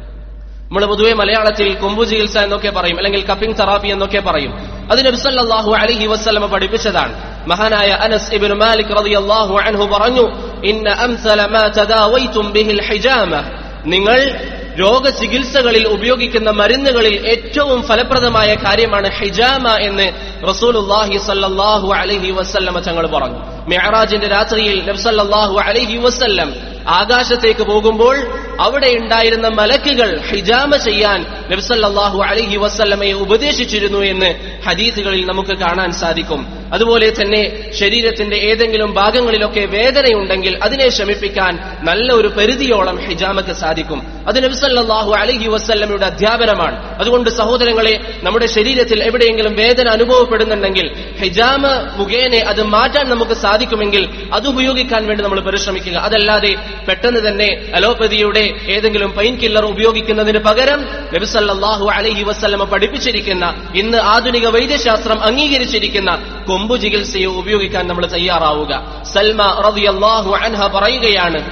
നമ്മൾ പൊതുവെ മലയാളത്തിൽ കൊമ്പു ചികിത്സ എന്നൊക്കെ പറയും അല്ലെങ്കിൽ കപ്പിംഗ് തെറാപ്പി എന്നൊക്കെ പറയും അത് നബ്സല്ലാഹു അലഹി വസ്ലമ പഠിപ്പിച്ചതാണ് മഹാനായ അനസ് ഇബിൻ മാലിക് റളിയല്ലാഹു അൻഹു പറഞ്ഞു ഇന്ന അംസല മാ തദാവൈതും ബിഹിൽ ഹിജാമ നിങ്ങൾ രോഗചികിത്സകളിൽ ഉപയോഗിക്കുന്ന മരുന്നുകളിൽ ഏറ്റവും ഫലപ്രദമായ കാര്യമാണ് ഹിജാമ എന്ന് റസൂലുല്ലാഹി സല്ലല്ലാഹു അലൈഹി വസല്ലമ തങ്ങൾ പറഞ്ഞു മെഹറാജിന്റെ രാത്രിയിൽ നബ്സല്ലാഹു അലൈഹി വസല്ലം ആകാശത്തേക്ക് പോകുമ്പോൾ അവിടെ ഉണ്ടായിരുന്ന മലക്കുകൾ ഹിജാമ ചെയ്യാൻ നബ്സല്ലാഹു അലൈഹി വസല്ലമയെ ഉപദേശിച്ചിരുന്നു എന്ന് ഹദീസുകളിൽ നമുക്ക് കാണാൻ സാധിക്കും അതുപോലെ തന്നെ ശരീരത്തിന്റെ ഏതെങ്കിലും ഭാഗങ്ങളിലൊക്കെ വേദനയുണ്ടെങ്കിൽ അതിനെ ശമിപ്പിക്കാൻ നല്ല ഒരു പരിധിയോളം ഹിജാമക്ക് സാധിക്കും അത് നബ്സല്ലാഹു അലൈഹി വസല്ലമയുടെ അധ്യാപനമാണ് അതുകൊണ്ട് സഹോദരങ്ങളെ നമ്മുടെ ശരീരത്തിൽ എവിടെയെങ്കിലും വേദന അനുഭവപ്പെടുന്നുണ്ടെങ്കിൽ ഹിജാമ മുഖേന അത് മാറ്റാൻ നമുക്ക് സാധിക്കുമെങ്കിൽ അത് ഉപയോഗിക്കാൻ വേണ്ടി നമ്മൾ പരിശ്രമിക്കുക അതല്ലാതെ പെട്ടെന്ന് തന്നെ അലോപ്പതിയുടെ ഏതെങ്കിലും പെയിൻ കില്ലർ ഉപയോഗിക്കുന്നതിന് പകരം നബിസല്ലാഹു അലഹി വസ്ലമ പഠിപ്പിച്ചിരിക്കുന്ന ഇന്ന് ആധുനിക വൈദ്യശാസ്ത്രം അംഗീകരിച്ചിരിക്കുന്ന കൊമ്പു ചികിത്സയെ ഉപയോഗിക്കാൻ നമ്മൾ തയ്യാറാവുക സൽമ റളിയല്ലാഹു അൻഹ പറയുകയാണ്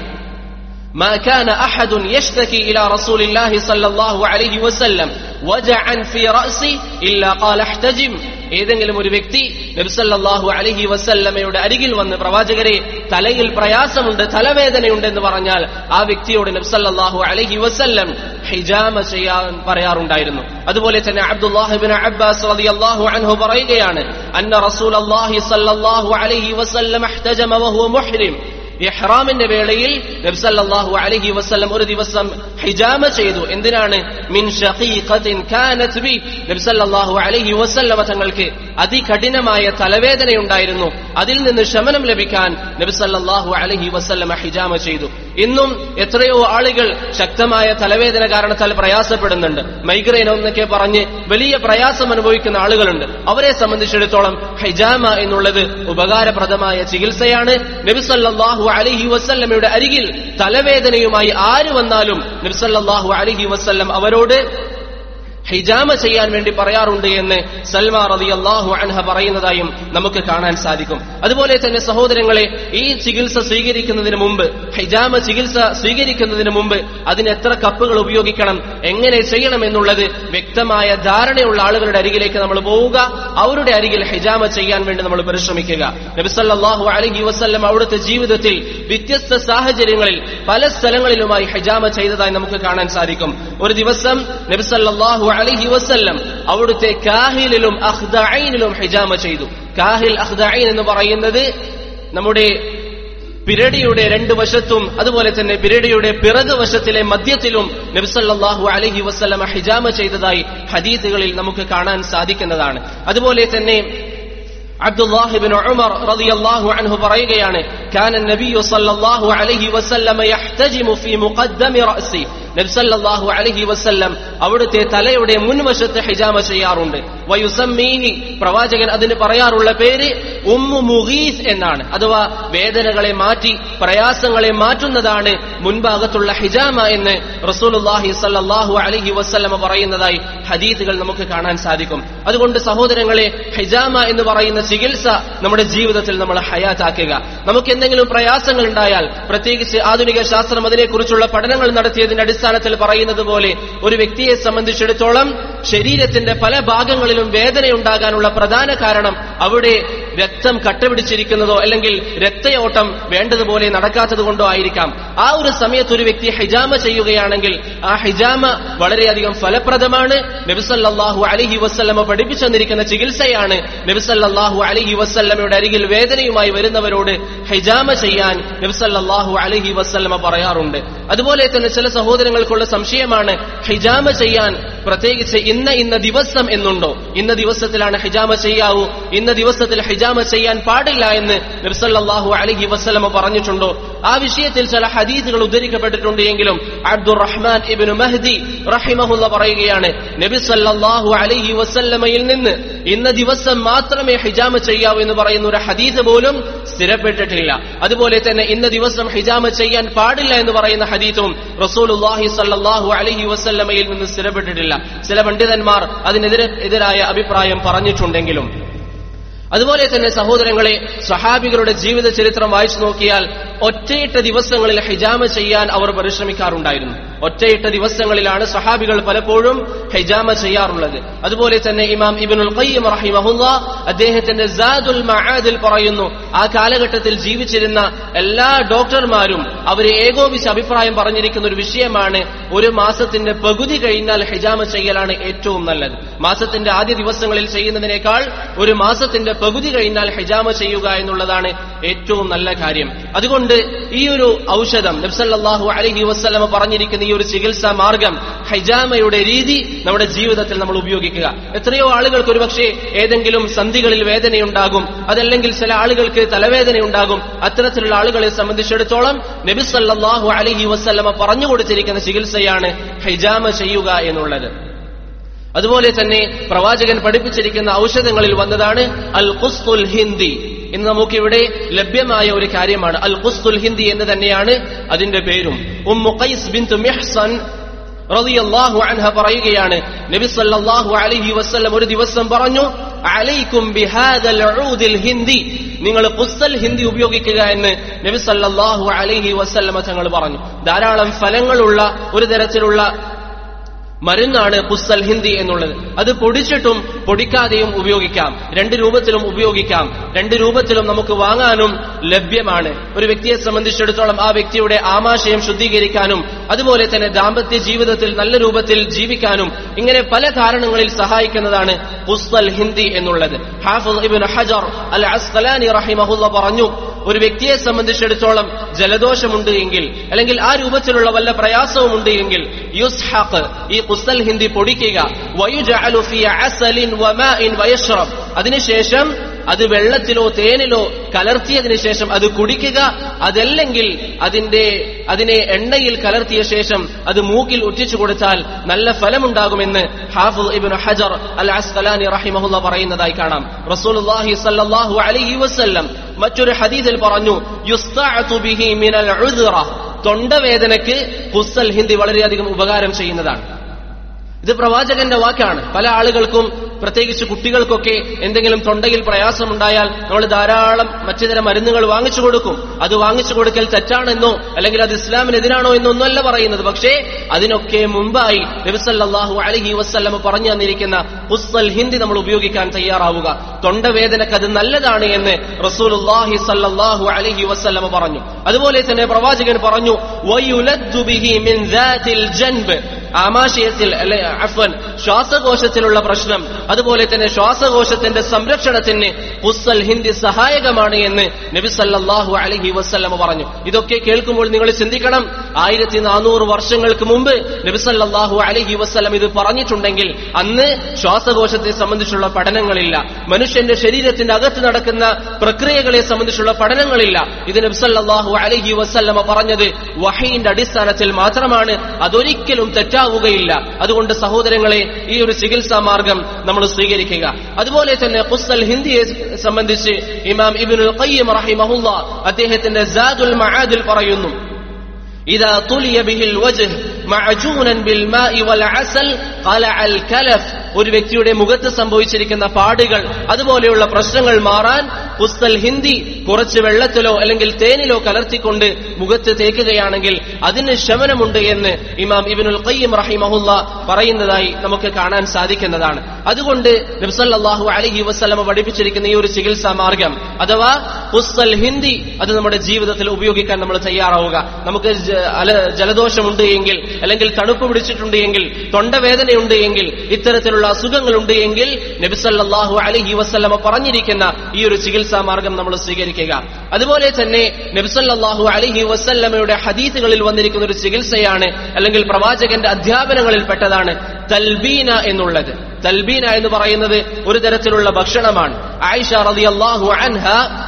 ما كان أحد يشتكي إلى رسول الله صلى الله عليه وسلم وجعا في رأسي إلا قال احتجم ഏതെങ്കിലും ഒരു വ്യക്തി നബ്സല്ലാഹു അലഹി വസല്ലമയുടെ അരികിൽ വന്ന് പ്രവാചകരെ തലയിൽ പ്രയാസമുണ്ട് തലവേദനയുണ്ട് എന്ന് പറഞ്ഞാൽ ആ വ്യക്തിയോട് നബ്സല്ലാഹു അലഹി വസല്ലം ഹിജാമ ചെയ്യാൻ പറയാറുണ്ടായിരുന്നു അതുപോലെ തന്നെ അബ്ദുല്ലാഹിബിൻ അബ്ബാസ് റളിയല്ലാഹു അൻഹു പറയുകയാണ് അന്ന റസൂലല്ലാഹി സല്ലല്ലാഹു അലൈഹി വസല്ലം ഇഹ്തജമ വഹുവ മുഹ്രിം ഇഹ്റാമിന്റെ വേളയിൽ നബ്സല്ലാഹു അലഹി വസ്ലം ഒരു ദിവസം ഹിജാമ ചെയ്തു എന്തിനാണ് മിൻ ഷഖീഖത്തിൻ കാനത് ബി നബ്സല്ലാഹു അലഹി വസ്ല്ലമ തങ്ങൾക്ക് അതികഠിനമായ തലവേദനയുണ്ടായിരുന്നു അതിൽ നിന്ന് ശമനം ലഭിക്കാൻ നബ്സല്ലാഹു അലഹി വസ്ല്ലമ ഹിജാമ ചെയ്തു ഇന്നും എത്രയോ ആളുകൾ ശക്തമായ തലവേദന കാരണത്താൽ പ്രയാസപ്പെടുന്നുണ്ട് മൈഗ്രെയിൻ എന്നൊക്കെ പറഞ്ഞ് വലിയ പ്രയാസം അനുഭവിക്കുന്ന ആളുകളുണ്ട് അവരെ സംബന്ധിച്ചിടത്തോളം ഹിജാമ എന്നുള്ളത് ഉപകാരപ്രദമായ ചികിത്സയാണ് നബിസല്ലാഹു അലഹി വസ്ല്ലമയുടെ അരികിൽ തലവേദനയുമായി ആര് വന്നാലും നബിസല്ലാഹു അലഹി വസ്ല്ലം അവരോട് ഹിജാമ ചെയ്യാൻ വേണ്ടി പറയാറുണ്ട് എന്ന് സൽമാ റതി അള്ളാഹു അൻഹ പറയുന്നതായും നമുക്ക് കാണാൻ സാധിക്കും അതുപോലെ തന്നെ സഹോദരങ്ങളെ ഈ ചികിത്സ സ്വീകരിക്കുന്നതിന് മുമ്പ് ഹിജാമ ചികിത്സ സ്വീകരിക്കുന്നതിന് മുമ്പ് അതിന് എത്ര കപ്പുകൾ ഉപയോഗിക്കണം എങ്ങനെ ചെയ്യണം എന്നുള്ളത് വ്യക്തമായ ധാരണയുള്ള ആളുകളുടെ അരികിലേക്ക് നമ്മൾ പോവുക അവരുടെ അരികിൽ ഹിജാമ ചെയ്യാൻ വേണ്ടി നമ്മൾ പരിശ്രമിക്കുക നബിസല്ലാഹു അലഹി വസ്ല്ലം അവിടുത്തെ ജീവിതത്തിൽ വ്യത്യസ്ത സാഹചര്യങ്ങളിൽ പല സ്ഥലങ്ങളിലുമായി ഹിജാമ ചെയ്തതായി നമുക്ക് കാണാൻ സാധിക്കും ഒരു ദിവസം നബിസല്ലാഹു അലഹി വസ്ല്ലം അവിടുത്തെ കാഹിലിലും അഹ്ദൈനിലും ഹിജാമ ചെയ്തു കാഹിൽ അഹ്ദൈൻ എന്ന് പറയുന്നത് നമ്മുടെ പിരടിയുടെ രണ്ട് വശത്തും അതുപോലെ തന്നെ പിരടിയുടെ പിറകു വശത്തിലെ മധ്യത്തിലും നബ്സല്ലാഹു അലഹി വസ്ലമ ഹിജാമ ചെയ്തതായി ഹദീസുകളിൽ നമുക്ക് കാണാൻ സാധിക്കുന്നതാണ് അതുപോലെ തന്നെ عبد الله بن عمر رضي الله عنه പറയുകയാണ് كان النبي صلى الله عليه وسلم يحتجم في مقدم رأسه നബ്സല്ലാഹു അലഹി വസ്ല്ലം അവിടുത്തെ തലയുടെ മുൻവശത്ത് ഹിജാമ ചെയ്യാറുണ്ട് വയുസമ്മീഹി പ്രവാചകൻ അതിന് പറയാറുള്ള പേര് ഉമ്മു മുഗീസ് എന്നാണ് അഥവാ വേദനകളെ മാറ്റി പ്രയാസങ്ങളെ മാറ്റുന്നതാണ് മുൻഭാഗത്തുള്ള ഹിജാമ എന്ന് റസൂലുല്ലാഹി സല്ലാഹു അലഹി വസ്ല്ലമ പറയുന്നതായി ഹദീസുകൾ നമുക്ക് കാണാൻ സാധിക്കും അതുകൊണ്ട് സഹോദരങ്ങളെ ഹിജാമ എന്ന് പറയുന്ന ചികിത്സ നമ്മുടെ ജീവിതത്തിൽ നമ്മൾ ഹയാത്താക്കുക നമുക്ക് എന്തെങ്കിലും പ്രയാസങ്ങൾ ഉണ്ടായാൽ പ്രത്യേകിച്ച് ആധുനിക ശാസ്ത്രം അതിനെക്കുറിച്ചുള്ള പഠനങ്ങൾ നടത്തിയതിന്റെ അടിസ്ഥാനത്തിൽ പറയുന്നത് പോലെ ഒരു വ്യക്തിയെ സംബന്ധിച്ചിടത്തോളം ശരീരത്തിന്റെ പല ഭാഗങ്ങളിലും വേദനയുണ്ടാകാനുള്ള പ്രധാന കാരണം അവിടെ രക്തം കട്ടപിടിച്ചിരിക്കുന്നതോ അല്ലെങ്കിൽ രക്തയോട്ടം വേണ്ടതുപോലെ നടക്കാത്തത് കൊണ്ടോ ആയിരിക്കാം ആ ഒരു സമയത്ത് ഒരു വ്യക്തി ഹിജാമ ചെയ്യുകയാണെങ്കിൽ ആ ഹിജാമ വളരെയധികം ഫലപ്രദമാണ് നബിസല്ലാഹു അലഹി വസ്ല്ലമ പഠിപ്പിച്ചു തന്നിരിക്കുന്ന ചികിത്സയാണ് നബിസല്ലാഹു അലഹി വസ്ല്ലമയുടെ അരികിൽ വേദനയുമായി വരുന്നവരോട് ഹിജാമ ചെയ്യാൻ നബിസല്ലാഹു അലഹി വസ്ല്ലമ പറയാറുണ്ട് അതുപോലെ തന്നെ ചില സഹോദരങ്ങൾക്കുള്ള സംശയമാണ് ഹിജാമ ചെയ്യാൻ പ്രത്യേകിച്ച് ഇന്ന ഇന്ന ദിവസം എന്നുണ്ടോ ഇന്ന ദിവസത്തിലാണ് ഹിജാമ ചെയ്യാവൂ ഇന്ന ദിവസത്തിൽ ഹിജാമ ചെയ്യാൻ പാടില്ല എന്ന് നബ്സല്ലാഹു അലഹി വസ്ലമ പറഞ്ഞിട്ടുണ്ടോ ആ വിഷയത്തിൽ ചില ഹദീസുകൾ ഉദ്ധരിക്കപ്പെട്ടിട്ടുണ്ട് എങ്കിലും അബ്ദുറഹ്മാൻ ഇബിന് മഹദി റഹിമഹുല്ല പറയുകയാണ് നബി സല്ലാഹു അലഹി വസല്ലമയിൽ നിന്ന് ഇന്ന ദിവസം മാത്രമേ ഹിജാമ ചെയ്യാവൂ എന്ന് പറയുന്ന ഒരു ഹദീസ് പോലും സ്ഥിരപ്പെട്ടിട്ടില്ല അതുപോലെ തന്നെ ഇന്ന ദിവസം ഹിജാമ ചെയ്യാൻ പാടില്ല എന്ന് പറയുന്ന ഹദീസും റസൂലുല്ലാഹി സല്ലാഹു അലഹി വസല്ലമയിൽ നിന്ന് സ്ഥിരപ്പെട്ടിട്ടില്ല ചില പണ്ഡിതന്മാർ അതിനെതിരെ എതിരായ അഭിപ്രായം പറഞ്ഞിട്ടുണ്ടെങ്കിലും അതുപോലെ തന്നെ സഹോദരങ്ങളെ സഹാബികളുടെ ജീവിത ചരിത്രം വായിച്ചു നോക്കിയാൽ ഒറ്റയിട്ട ദിവസങ്ങളിൽ ഹിജാമ ചെയ്യാൻ അവർ പരിശ്രമിക്കാറുണ്ടായിരുന്നു ഒറ്റയിട്ട ദിവസങ്ങളിലാണ് സഹാബികൾ പലപ്പോഴും ഹിജാമ ചെയ്യാറുള്ളത് അതുപോലെ തന്നെ ഇമാം ഇബിനുൽ ഖയ്യം റഹിമഹുല്ല അദ്ദേഹത്തിന്റെ സാദുൽ മഹാദിൽ പറയുന്നു ആ കാലഘട്ടത്തിൽ ജീവിച്ചിരുന്ന എല്ലാ ഡോക്ടർമാരും അവരെ ഏകോപിച്ച് അഭിപ്രായം പറഞ്ഞിരിക്കുന്ന ഒരു വിഷയമാണ് ഒരു മാസത്തിന്റെ പകുതി കഴിഞ്ഞാൽ ഹിജാമ ചെയ്യലാണ് ഏറ്റവും നല്ലത് മാസത്തിന്റെ ആദ്യ ദിവസങ്ങളിൽ ചെയ്യുന്നതിനേക്കാൾ ഒരു മാസത്തിന്റെ പകുതി കഴിഞ്ഞാൽ ഹിജാമ ചെയ്യുക എന്നുള്ളതാണ് ഏറ്റവും നല്ല കാര്യം അതുകൊണ്ട് ഈ ഒരു ഔഷധം നബ്സല്ലാഹു അലഹി വസ്ലമ പറഞ്ഞിരിക്കുന്ന ഈ ഒരു ചികിത്സാ മാർഗം ഹൈജാമയുടെ രീതി നമ്മുടെ ജീവിതത്തിൽ നമ്മൾ ഉപയോഗിക്കുക എത്രയോ ആളുകൾക്ക് ഒരുപക്ഷെ ഏതെങ്കിലും സന്ധികളിൽ വേദനയുണ്ടാകും അതല്ലെങ്കിൽ ചില ആളുകൾക്ക് തലവേദനയുണ്ടാകും അത്തരത്തിലുള്ള ആളുകളെ സംബന്ധിച്ചിടത്തോളം നബി സല്ലാഹു അലഹി വസ്ലമ പറഞ്ഞു കൊടുത്തിരിക്കുന്ന ചികിത്സയാണ് ഹൈജാമ ചെയ്യുക എന്നുള്ളത് അതുപോലെ തന്നെ പ്രവാചകൻ പഠിപ്പിച്ചിരിക്കുന്ന ഔഷധങ്ങളിൽ വന്നതാണ് അൽ ഖുസ്തുൽ ഹിന്ദി ഇന്ന് നമുക്കിവിടെ ലഭ്യമായ ഒരു കാര്യമാണ് അൽ ഖുസ്തുൽ ഹിന്ദി എന്ന് തന്നെയാണ് അതിന്റെ പേരും ഉമ്മു ഖൈസ് ബിന്തു മിഹ്സൻ റളിയല്ലാഹു അൻഹ പറയുകയാണ് നബി സല്ലല്ലാഹു അലൈഹി വസല്ലം ഒരു ദിവസം പറഞ്ഞു അലൈക്കും ബിഹാദൽ ഊദിൽ ഹിന്ദി നിങ്ങൾ ഖുസ്തൽ ഹിന്ദി ഉപയോഗിക്കുക എന്ന് നബി സല്ലല്ലാഹു അലൈഹി വസല്ലമ തങ്ങൾ പറഞ്ഞു ധാരാളം ഫലങ്ങളുള്ള ഒരു തരത്തിലുള്ള മരുന്നാണ് പുസ്തൽ ഹിന്ദി എന്നുള്ളത് അത് പൊടിച്ചിട്ടും പൊടിക്കാതെയും ഉപയോഗിക്കാം രണ്ട് രൂപത്തിലും ഉപയോഗിക്കാം രണ്ട് രൂപത്തിലും നമുക്ക് വാങ്ങാനും ലഭ്യമാണ് ഒരു വ്യക്തിയെ സംബന്ധിച്ചിടത്തോളം ആ വ്യക്തിയുടെ ആമാശയം ശുദ്ധീകരിക്കാനും അതുപോലെ തന്നെ ദാമ്പത്യ ജീവിതത്തിൽ നല്ല രൂപത്തിൽ ജീവിക്കാനും ഇങ്ങനെ പല കാരണങ്ങളിൽ സഹായിക്കുന്നതാണ് പുസ്തൽ ഹിന്ദി എന്നുള്ളത് ഹാഫിദ് ഇബ്നു ഹജർ അൽ അസ്കലാനി റഹിമഹുല്ല പറഞ്ഞു ഒരു വ്യക്തിയെ സംബന്ധിച്ചിടത്തോളം ജലദോഷമുണ്ട് എങ്കിൽ അല്ലെങ്കിൽ ആ രൂപത്തിലുള്ള വല്ല പ്രയാസവും ഉണ്ട് എങ്കിൽ യുസ്ഹഖ് ഈ കുസ്തൽ ഹിന്ദി പൊടിക്കുക വയുജഅലു ഫീ അസലിൻ വമാഇൻ വയശ്റബ് അതിനുശേഷം അത് വെള്ളത്തിലോ തേനിലോ കലർത്തിയതിനു ശേഷം അത് കുടിക്കുക അതല്ലെങ്കിൽ അതിന്റെ അതിനെ എണ്ണയിൽ കലർത്തിയ ശേഷം അത് മൂക്കിൽ ഉറ്റിച്ചു കൊടുത്താൽ നല്ല ഫലമുണ്ടാകുമെന്ന് ഹാഫുൽ ഇബ്നു ഹജർ അൽ അസ്കലാനി റഹിമഹുല്ല പറയുന്നതായി കാണാം റസൂലുള്ളാഹി സല്ലല്ലാഹു അലൈഹി വസല്ലം മറ്റൊരു ഹദീസിൽ പറഞ്ഞു യുസ്തഅതു ബിഹി മിനൽ ഉദ്റ തൊണ്ടവേദനയ്ക്ക് കുസ്സൽ ഹിന്ദി വളരെയധികം ഉപകാരം ചെയ്യുന്നതാണ് ഇത് പ്രവാചകന്റെ വാക്കാണ് പല ആളുകൾക്കും പ്രത്യേകിച്ച് കുട്ടികൾക്കൊക്കെ എന്തെങ്കിലും തൊണ്ടയിൽ പ്രയാസമുണ്ടായാൽ നമ്മൾ ധാരാളം മറ്റു തരം മരുന്നുകൾ വാങ്ങിച്ചു കൊടുക്കും അത് വാങ്ങിച്ചു കൊടുക്കൽ തെറ്റാണെന്നോ അല്ലെങ്കിൽ അത് ഇസ്ലാമിനെതിരാണോ എന്നൊന്നുമല്ല പറയുന്നത് പക്ഷേ അതിനൊക്കെ മുമ്പായി നബിസല്ലാഹു അലഹി വസ്ല്ലമ പറഞ്ഞു തന്നിരിക്കുന്ന ഉസ്സൽ ഹിന്ദി നമ്മൾ ഉപയോഗിക്കാൻ തയ്യാറാവുക തൊണ്ടവേദനക്ക് അത് നല്ലതാണ് എന്ന് റസൂലുല്ലാഹി സല്ലല്ലാഹു അലഹി വസ്ല്ലമ പറഞ്ഞു അതുപോലെ തന്നെ പ്രവാചകൻ പറഞ്ഞു വയുലദ്ദു ബിഹി മിൻ ദാതിൽ ജൻബ് ആമാശയത്തിൽ അല്ലെ അഫൻ ശ്വാസകോശത്തിലുള്ള പ്രശ്നം അതുപോലെ തന്നെ ശ്വാസകോശത്തിന്റെ സംരക്ഷണത്തിന് ഉസ്സൽ ഹിന്ദി സഹായകമാണ് എന്ന് നബി സല്ലല്ലാഹു അലൈഹി വസല്ലമ പറഞ്ഞു ഇതൊക്കെ കേൾക്കുമ്പോൾ നിങ്ങൾ ചിന്തിക്കണം ആയിരത്തി നാനൂറ് വർഷങ്ങൾക്ക് മുമ്പ് നബി സല്ലല്ലാഹു അലൈഹി വസല്ലം ഇത് പറഞ്ഞിട്ടുണ്ടെങ്കിൽ അന്ന് ശ്വാസകോശത്തെ സംബന്ധിച്ചുള്ള പഠനങ്ങളില്ല മനുഷ്യന്റെ ശരീരത്തിന്റെ അകത്ത് നടക്കുന്ന പ്രക്രിയകളെ സംബന്ധിച്ചുള്ള പഠനങ്ങളില്ല ഇത് നബി സല്ലല്ലാഹു അലൈഹി വസല്ലമ പറഞ്ഞത് വഹീന്റെ അടിസ്ഥാനത്തിൽ മാത്രമാണ് അതൊരിക്കലും തെറ്റാവുകയില്ല അതുകൊണ്ട് സഹോദരങ്ങളെ ഈ ഒരു ചികിത്സാ മാർഗം നമ്മൾ സ്വീകരിക്കുക അതുപോലെ തന്നെ ഖുസ്സൽ ഹിന്ദിയെ സംബന്ധിച്ച് ഇമാം ഇബ്നുൽ ഖയ്യിം റഹിമഹുല്ല അദ്ദേഹത്തിന്റെ സാദുൽ മആദിൽ പറയുന്നു إذا طلي به الوجه معجونا بالماء والعسل قلع الكلف ഒരു വ്യക്തിയുടെ മുഖത്ത് സംഭവിച്ചിരിക്കുന്ന പാടുകൾ അതുപോലെയുള്ള പ്രശ്നങ്ങൾ മാറാൻ പുസ്തൽ ഹിന്ദി കുറച്ച് വെള്ളത്തിലോ അല്ലെങ്കിൽ തേനിലോ കലർത്തിക്കൊണ്ട് മുഖത്ത് തേക്കുകയാണെങ്കിൽ അതിന് ശമനമുണ്ട് എന്ന് ഇമാം ഇബിനുൽ ഖയ്യിം റഹിമഹുല്ല പറയുന്നതായി നമുക്ക് കാണാൻ സാധിക്കുന്നതാണ് അതുകൊണ്ട് നബ്സല്ലാഹു അലഹി വസ്ലമ പഠിപ്പിച്ചിരിക്കുന്ന ഈ ഒരു ചികിത്സാ മാർഗം അഥവാ ഉസ്സൽ ഹിന്ദി അത് നമ്മുടെ ജീവിതത്തിൽ ഉപയോഗിക്കാൻ നമ്മൾ തയ്യാറാവുക നമുക്ക് ജ- അല- ജലദോഷമുണ്ട് എങ്കിൽ അല്ലെങ്കിൽ തണുപ്പ് പിടിച്ചിട്ടുണ്ട് എങ്കിൽ തൊണ്ടവേദനയുണ്ട് എങ്കിൽ ഇത്തരത്തിലുള്ള അസുഖങ്ങളുണ്ട് എങ്കിൽ നബിസല്ലാഹു അലഹി വസ്ലമ പറഞ്ഞിരിക്കുന്ന ഈ ഒരു ചികിത്സാ മാർഗം നമ്മൾ സ്വീകരിക്കുക അതുപോലെ തന്നെ നബിസല്ലാഹു അലഹി വസ്ല്ലമയുടെ ഹദീസുകളിൽ വന്നിരിക്കുന്ന ഒരു ചികിത്സയാണ് അല്ലെങ്കിൽ പ്രവാചകന്റെ അധ്യാപനങ്ങളിൽ പെട്ടതാണ് തൽബീന എന്നുള്ളത് തൽബീന എന്ന് പറയുന്നത് ഒരു തരത്തിലുള്ള ഭക്ഷണമാണ് ആയിഷ റളിയല്ലാഹു അൻഹ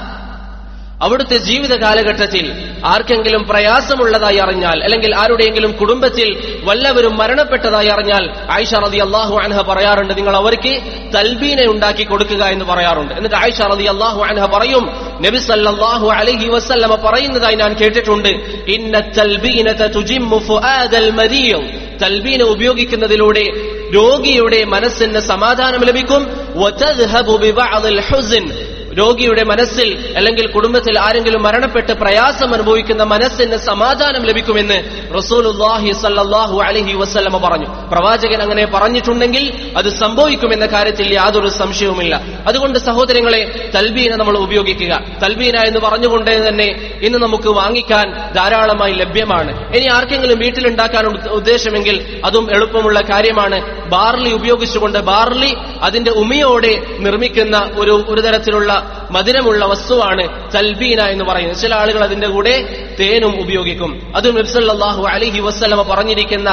അവിടുത്തെ ജീവിത കാലഘട്ടത്തിൽ ആർക്കെങ്കിലും പ്രയാസമുള്ളതായി അറിഞ്ഞാൽ അല്ലെങ്കിൽ ആരുടെയെങ്കിലും കുടുംബത്തിൽ വല്ലവരും മരണപ്പെട്ടതായി അറിഞ്ഞാൽ ആയിഷ റതി അള്ളാഹു അൻഹ പറയാറുണ്ട് നിങ്ങൾ അവർക്ക് തൽബീനെ ഉണ്ടാക്കി കൊടുക്കുക എന്ന് പറയാറുണ്ട് എന്നിട്ട് ആയിഷ റതി അള്ളാഹു അൻഹ പറയും നബി സല്ലല്ലാഹു അലൈഹി വസല്ലമ പറയുന്നതായി ഞാൻ കേട്ടിട്ടുണ്ട് ഇന്ന തൽബീനത തുജിമ്മു ഫുആദൽ മരീം തൽബീന ഉപയോഗിക്കുന്നതിലൂടെ രോഗിയുടെ മനസ്സിന് സമാധാനം ലഭിക്കും വതദ്ഹബു ബിബഅദിൽ ഹുസ്ൻ രോഗിയുടെ മനസ്സിൽ അല്ലെങ്കിൽ കുടുംബത്തിൽ ആരെങ്കിലും മരണപ്പെട്ട് പ്രയാസം അനുഭവിക്കുന്ന മനസ്സിന് സമാധാനം ലഭിക്കുമെന്ന് റസൂലുല്ലാഹി സല്ലല്ലാഹു അലൈഹി വസല്ലമ പറഞ്ഞു പ്രവാചകൻ അങ്ങനെ പറഞ്ഞിട്ടുണ്ടെങ്കിൽ അത് സംഭവിക്കുമെന്ന കാര്യത്തിൽ യാതൊരു സംശയവുമില്ല അതുകൊണ്ട് സഹോദരങ്ങളെ തൽബീന നമ്മൾ ഉപയോഗിക്കുക തൽബീന എന്ന് പറഞ്ഞുകൊണ്ട് തന്നെ ഇന്ന് നമുക്ക് വാങ്ങിക്കാൻ ധാരാളമായി ലഭ്യമാണ് ഇനി ആർക്കെങ്കിലും വീട്ടിലുണ്ടാക്കാൻ ഉദ്ദ- ഉദ്ദേശമെങ്കിൽ അതും എളുപ്പമുള്ള കാര്യമാണ് ബാർലി ഉപയോഗിച്ചുകൊണ്ട് ബാർലി അതിന്റെ ഉമിയോടെ നിർമ്മിക്കുന്ന ഒരു ഒരു തരത്തിലുള്ള മധുരമുള്ള വസ്തുവാണ് തൽബീന എന്ന് പറയുന്നത് ചില ആളുകൾ അതിന്റെ കൂടെ തേനും ഉപയോഗിക്കും അതും നബ്സല്ലാഹു അലിഹി വസ്ലമ പറഞ്ഞിരിക്കുന്ന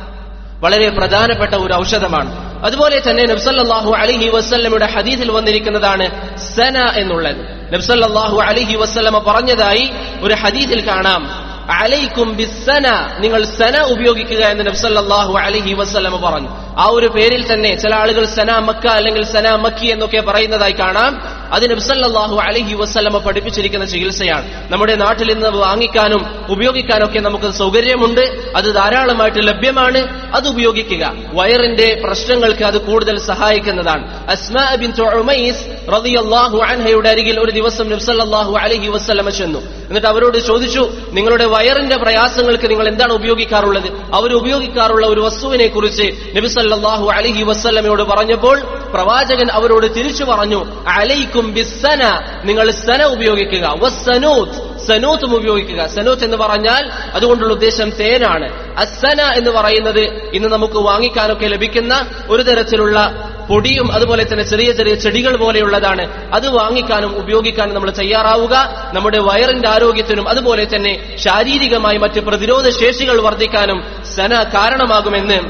വളരെ പ്രധാനപ്പെട്ട ഒരു ഔഷധമാണ് അതുപോലെ തന്നെ നബ്സല്ലാഹു അലിഹി വസ്ല്ലമയുടെ ഹദീസിൽ വന്നിരിക്കുന്നതാണ് സന എന്നുള്ളത് നബ്സല്ലാഹു അലിഹി വസ്ല്ലമ പറഞ്ഞതായി ഒരു ഹദീസിൽ കാണാം അലൈക്കും ബിസന നിങ്ങൾ സന ഉപയോഗിക്കുക എന്ന് നബ്സല്ലാഹു അലഹി വസ്ലമ പറഞ്ഞു ആ ഒരു പേരിൽ തന്നെ ചില ആളുകൾ സന മക്ക അല്ലെങ്കിൽ സന മക്കി എന്നൊക്കെ പറയുന്നതായി കാണാം അത് നബ്സല്ലാഹു അലഹി വസ്ലമ പഠിപ്പിച്ചിരിക്കുന്ന ചികിത്സയാണ് നമ്മുടെ നാട്ടിൽ ഇന്ന് വാങ്ങിക്കാനും ഉപയോഗിക്കാനൊക്കെ നമുക്ക് സൗകര്യമുണ്ട് അത് ധാരാളമായിട്ട് ലഭ്യമാണ് അത് ഉപയോഗിക്കുക വയറിന്റെ പ്രശ്നങ്ങൾക്ക് അത് കൂടുതൽ സഹായിക്കുന്നതാണ് അസ്മാ ബിൻ ഉമൈസ് റളിയല്ലാഹു അൻഹയുടെ അരികിൽ ഒരു ദിവസം നബ്സല്ലാഹു അലഹി വസ്ലമ ചെന്നു എന്നിട്ട് അവരോട് ചോദിച്ചു നിങ്ങളുടെ വയറിന്റെ പ്രയാസങ്ങൾക്ക് നിങ്ങൾ എന്താണ് ഉപയോഗിക്കാറുള്ളത് അവർ ഉപയോഗിക്കാറുള്ള ഒരു വസ്തുവിനെ കുറിച്ച് നബി സല്ലല്ലാഹു അലൈഹി വസല്ലമയോട് പറഞ്ഞപ്പോൾ പ്രവാചകൻ അവരോട് തിരിച്ചു പറഞ്ഞു അലൈക്കും ബിസ്സന നിങ്ങൾ സന ഉപയോഗിക്കുക വസ്സനൂത്ത് സനൂത്തും ഉപയോഗിക്കുക സനൂത്ത് എന്ന് പറഞ്ഞാൽ അതുകൊണ്ടുള്ള ഉദ്ദേശം തേനാണ് അസന എന്ന് പറയുന്നത് ഇന്ന് നമുക്ക് വാങ്ങിക്കാനൊക്കെ ലഭിക്കുന്ന ഒരു തരത്തിലുള്ള പൊടിയും അതുപോലെ തന്നെ ചെറിയ ചെറിയ ചെടികൾ പോലെയുള്ളതാണ് അത് വാങ്ങിക്കാനും ഉപയോഗിക്കാനും നമ്മൾ തയ്യാറാവുക നമ്മുടെ വയറിന്റെ ആരോഗ്യത്തിനും അതുപോലെ തന്നെ ശാരീരികമായി മറ്റ് പ്രതിരോധ ശേഷികൾ വർദ്ധിക്കാനും സന കാരണമാകുമെന്ന്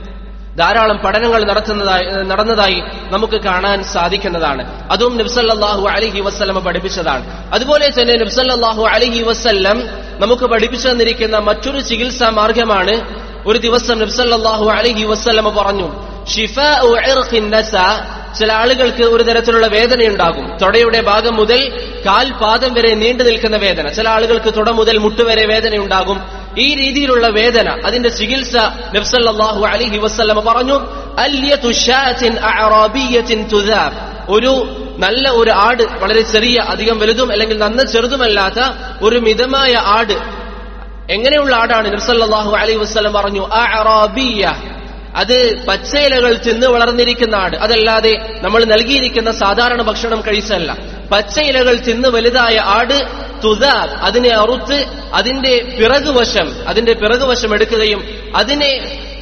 ധാരാളം പഠനങ്ങൾ നടത്തുന്നതായി നടന്നതായി നമുക്ക് കാണാൻ സാധിക്കുന്നതാണ് അതും നബ്സല്ലാഹു അലഹി വസ്ലമ പഠിപ്പിച്ചതാണ് അതുപോലെ തന്നെ നബ്സല്ലാഹു അലഹി വസ്ല്ലം നമുക്ക് പഠിപ്പിച്ചു തന്നിരിക്കുന്ന മറ്റൊരു ചികിത്സാ മാർഗമാണ് ഒരു ദിവസം നബ്സല്ലാഹു അലഹി വസ്ലമ പറഞ്ഞു ഷിഫാഉ ഇർഖിൻ നസ ചില ആളുകൾക്ക് ഒരു തരത്തിലുള്ള വേദനയുണ്ടാകും തൊടയുടെ ഭാഗം മുതൽ കാൽ പാദം വരെ നീണ്ടു നിൽക്കുന്ന വേദന ചില ആളുകൾക്ക് തുട മുതൽ മുട്ടുവരെ വേദനയുണ്ടാകും ഈ രീതിയിലുള്ള വേദന അതിന്റെ ചികിത്സ നബ്സല്ലാഹു അലഹി വസ്ലമ പറഞ്ഞു അല്യതു ഷാത്തിൻ അഅറാബിയ്യത്തിൻ തുദാബ് ഒരു നല്ല ഒരു ആട് വളരെ ചെറിയ അധികം വലുതും അല്ലെങ്കിൽ നന്ന ചെറുതുമല്ലാത്ത ഒരു മിതമായ ആട് എങ്ങനെയുള്ള ആടാണ് നബ്സല്ലാഹു അലൈഹി വസ്ലം പറഞ്ഞു അഅറാബിയ്യ അത് പച്ചയിലകൾ തിന്ന് വളർന്നിരിക്കുന്ന ആട് അതല്ലാതെ നമ്മൾ നൽകിയിരിക്കുന്ന സാധാരണ ഭക്ഷണം കഴിച്ചല്ല പച്ചയിലകൾ തിന്ന് വലുതായ ആട് തുദാബ് അതിനെ അറുത്ത് അതിന്റെ പിറകുവശം അതിന്റെ പിറകുവശം എടുക്കുകയും അതിനെ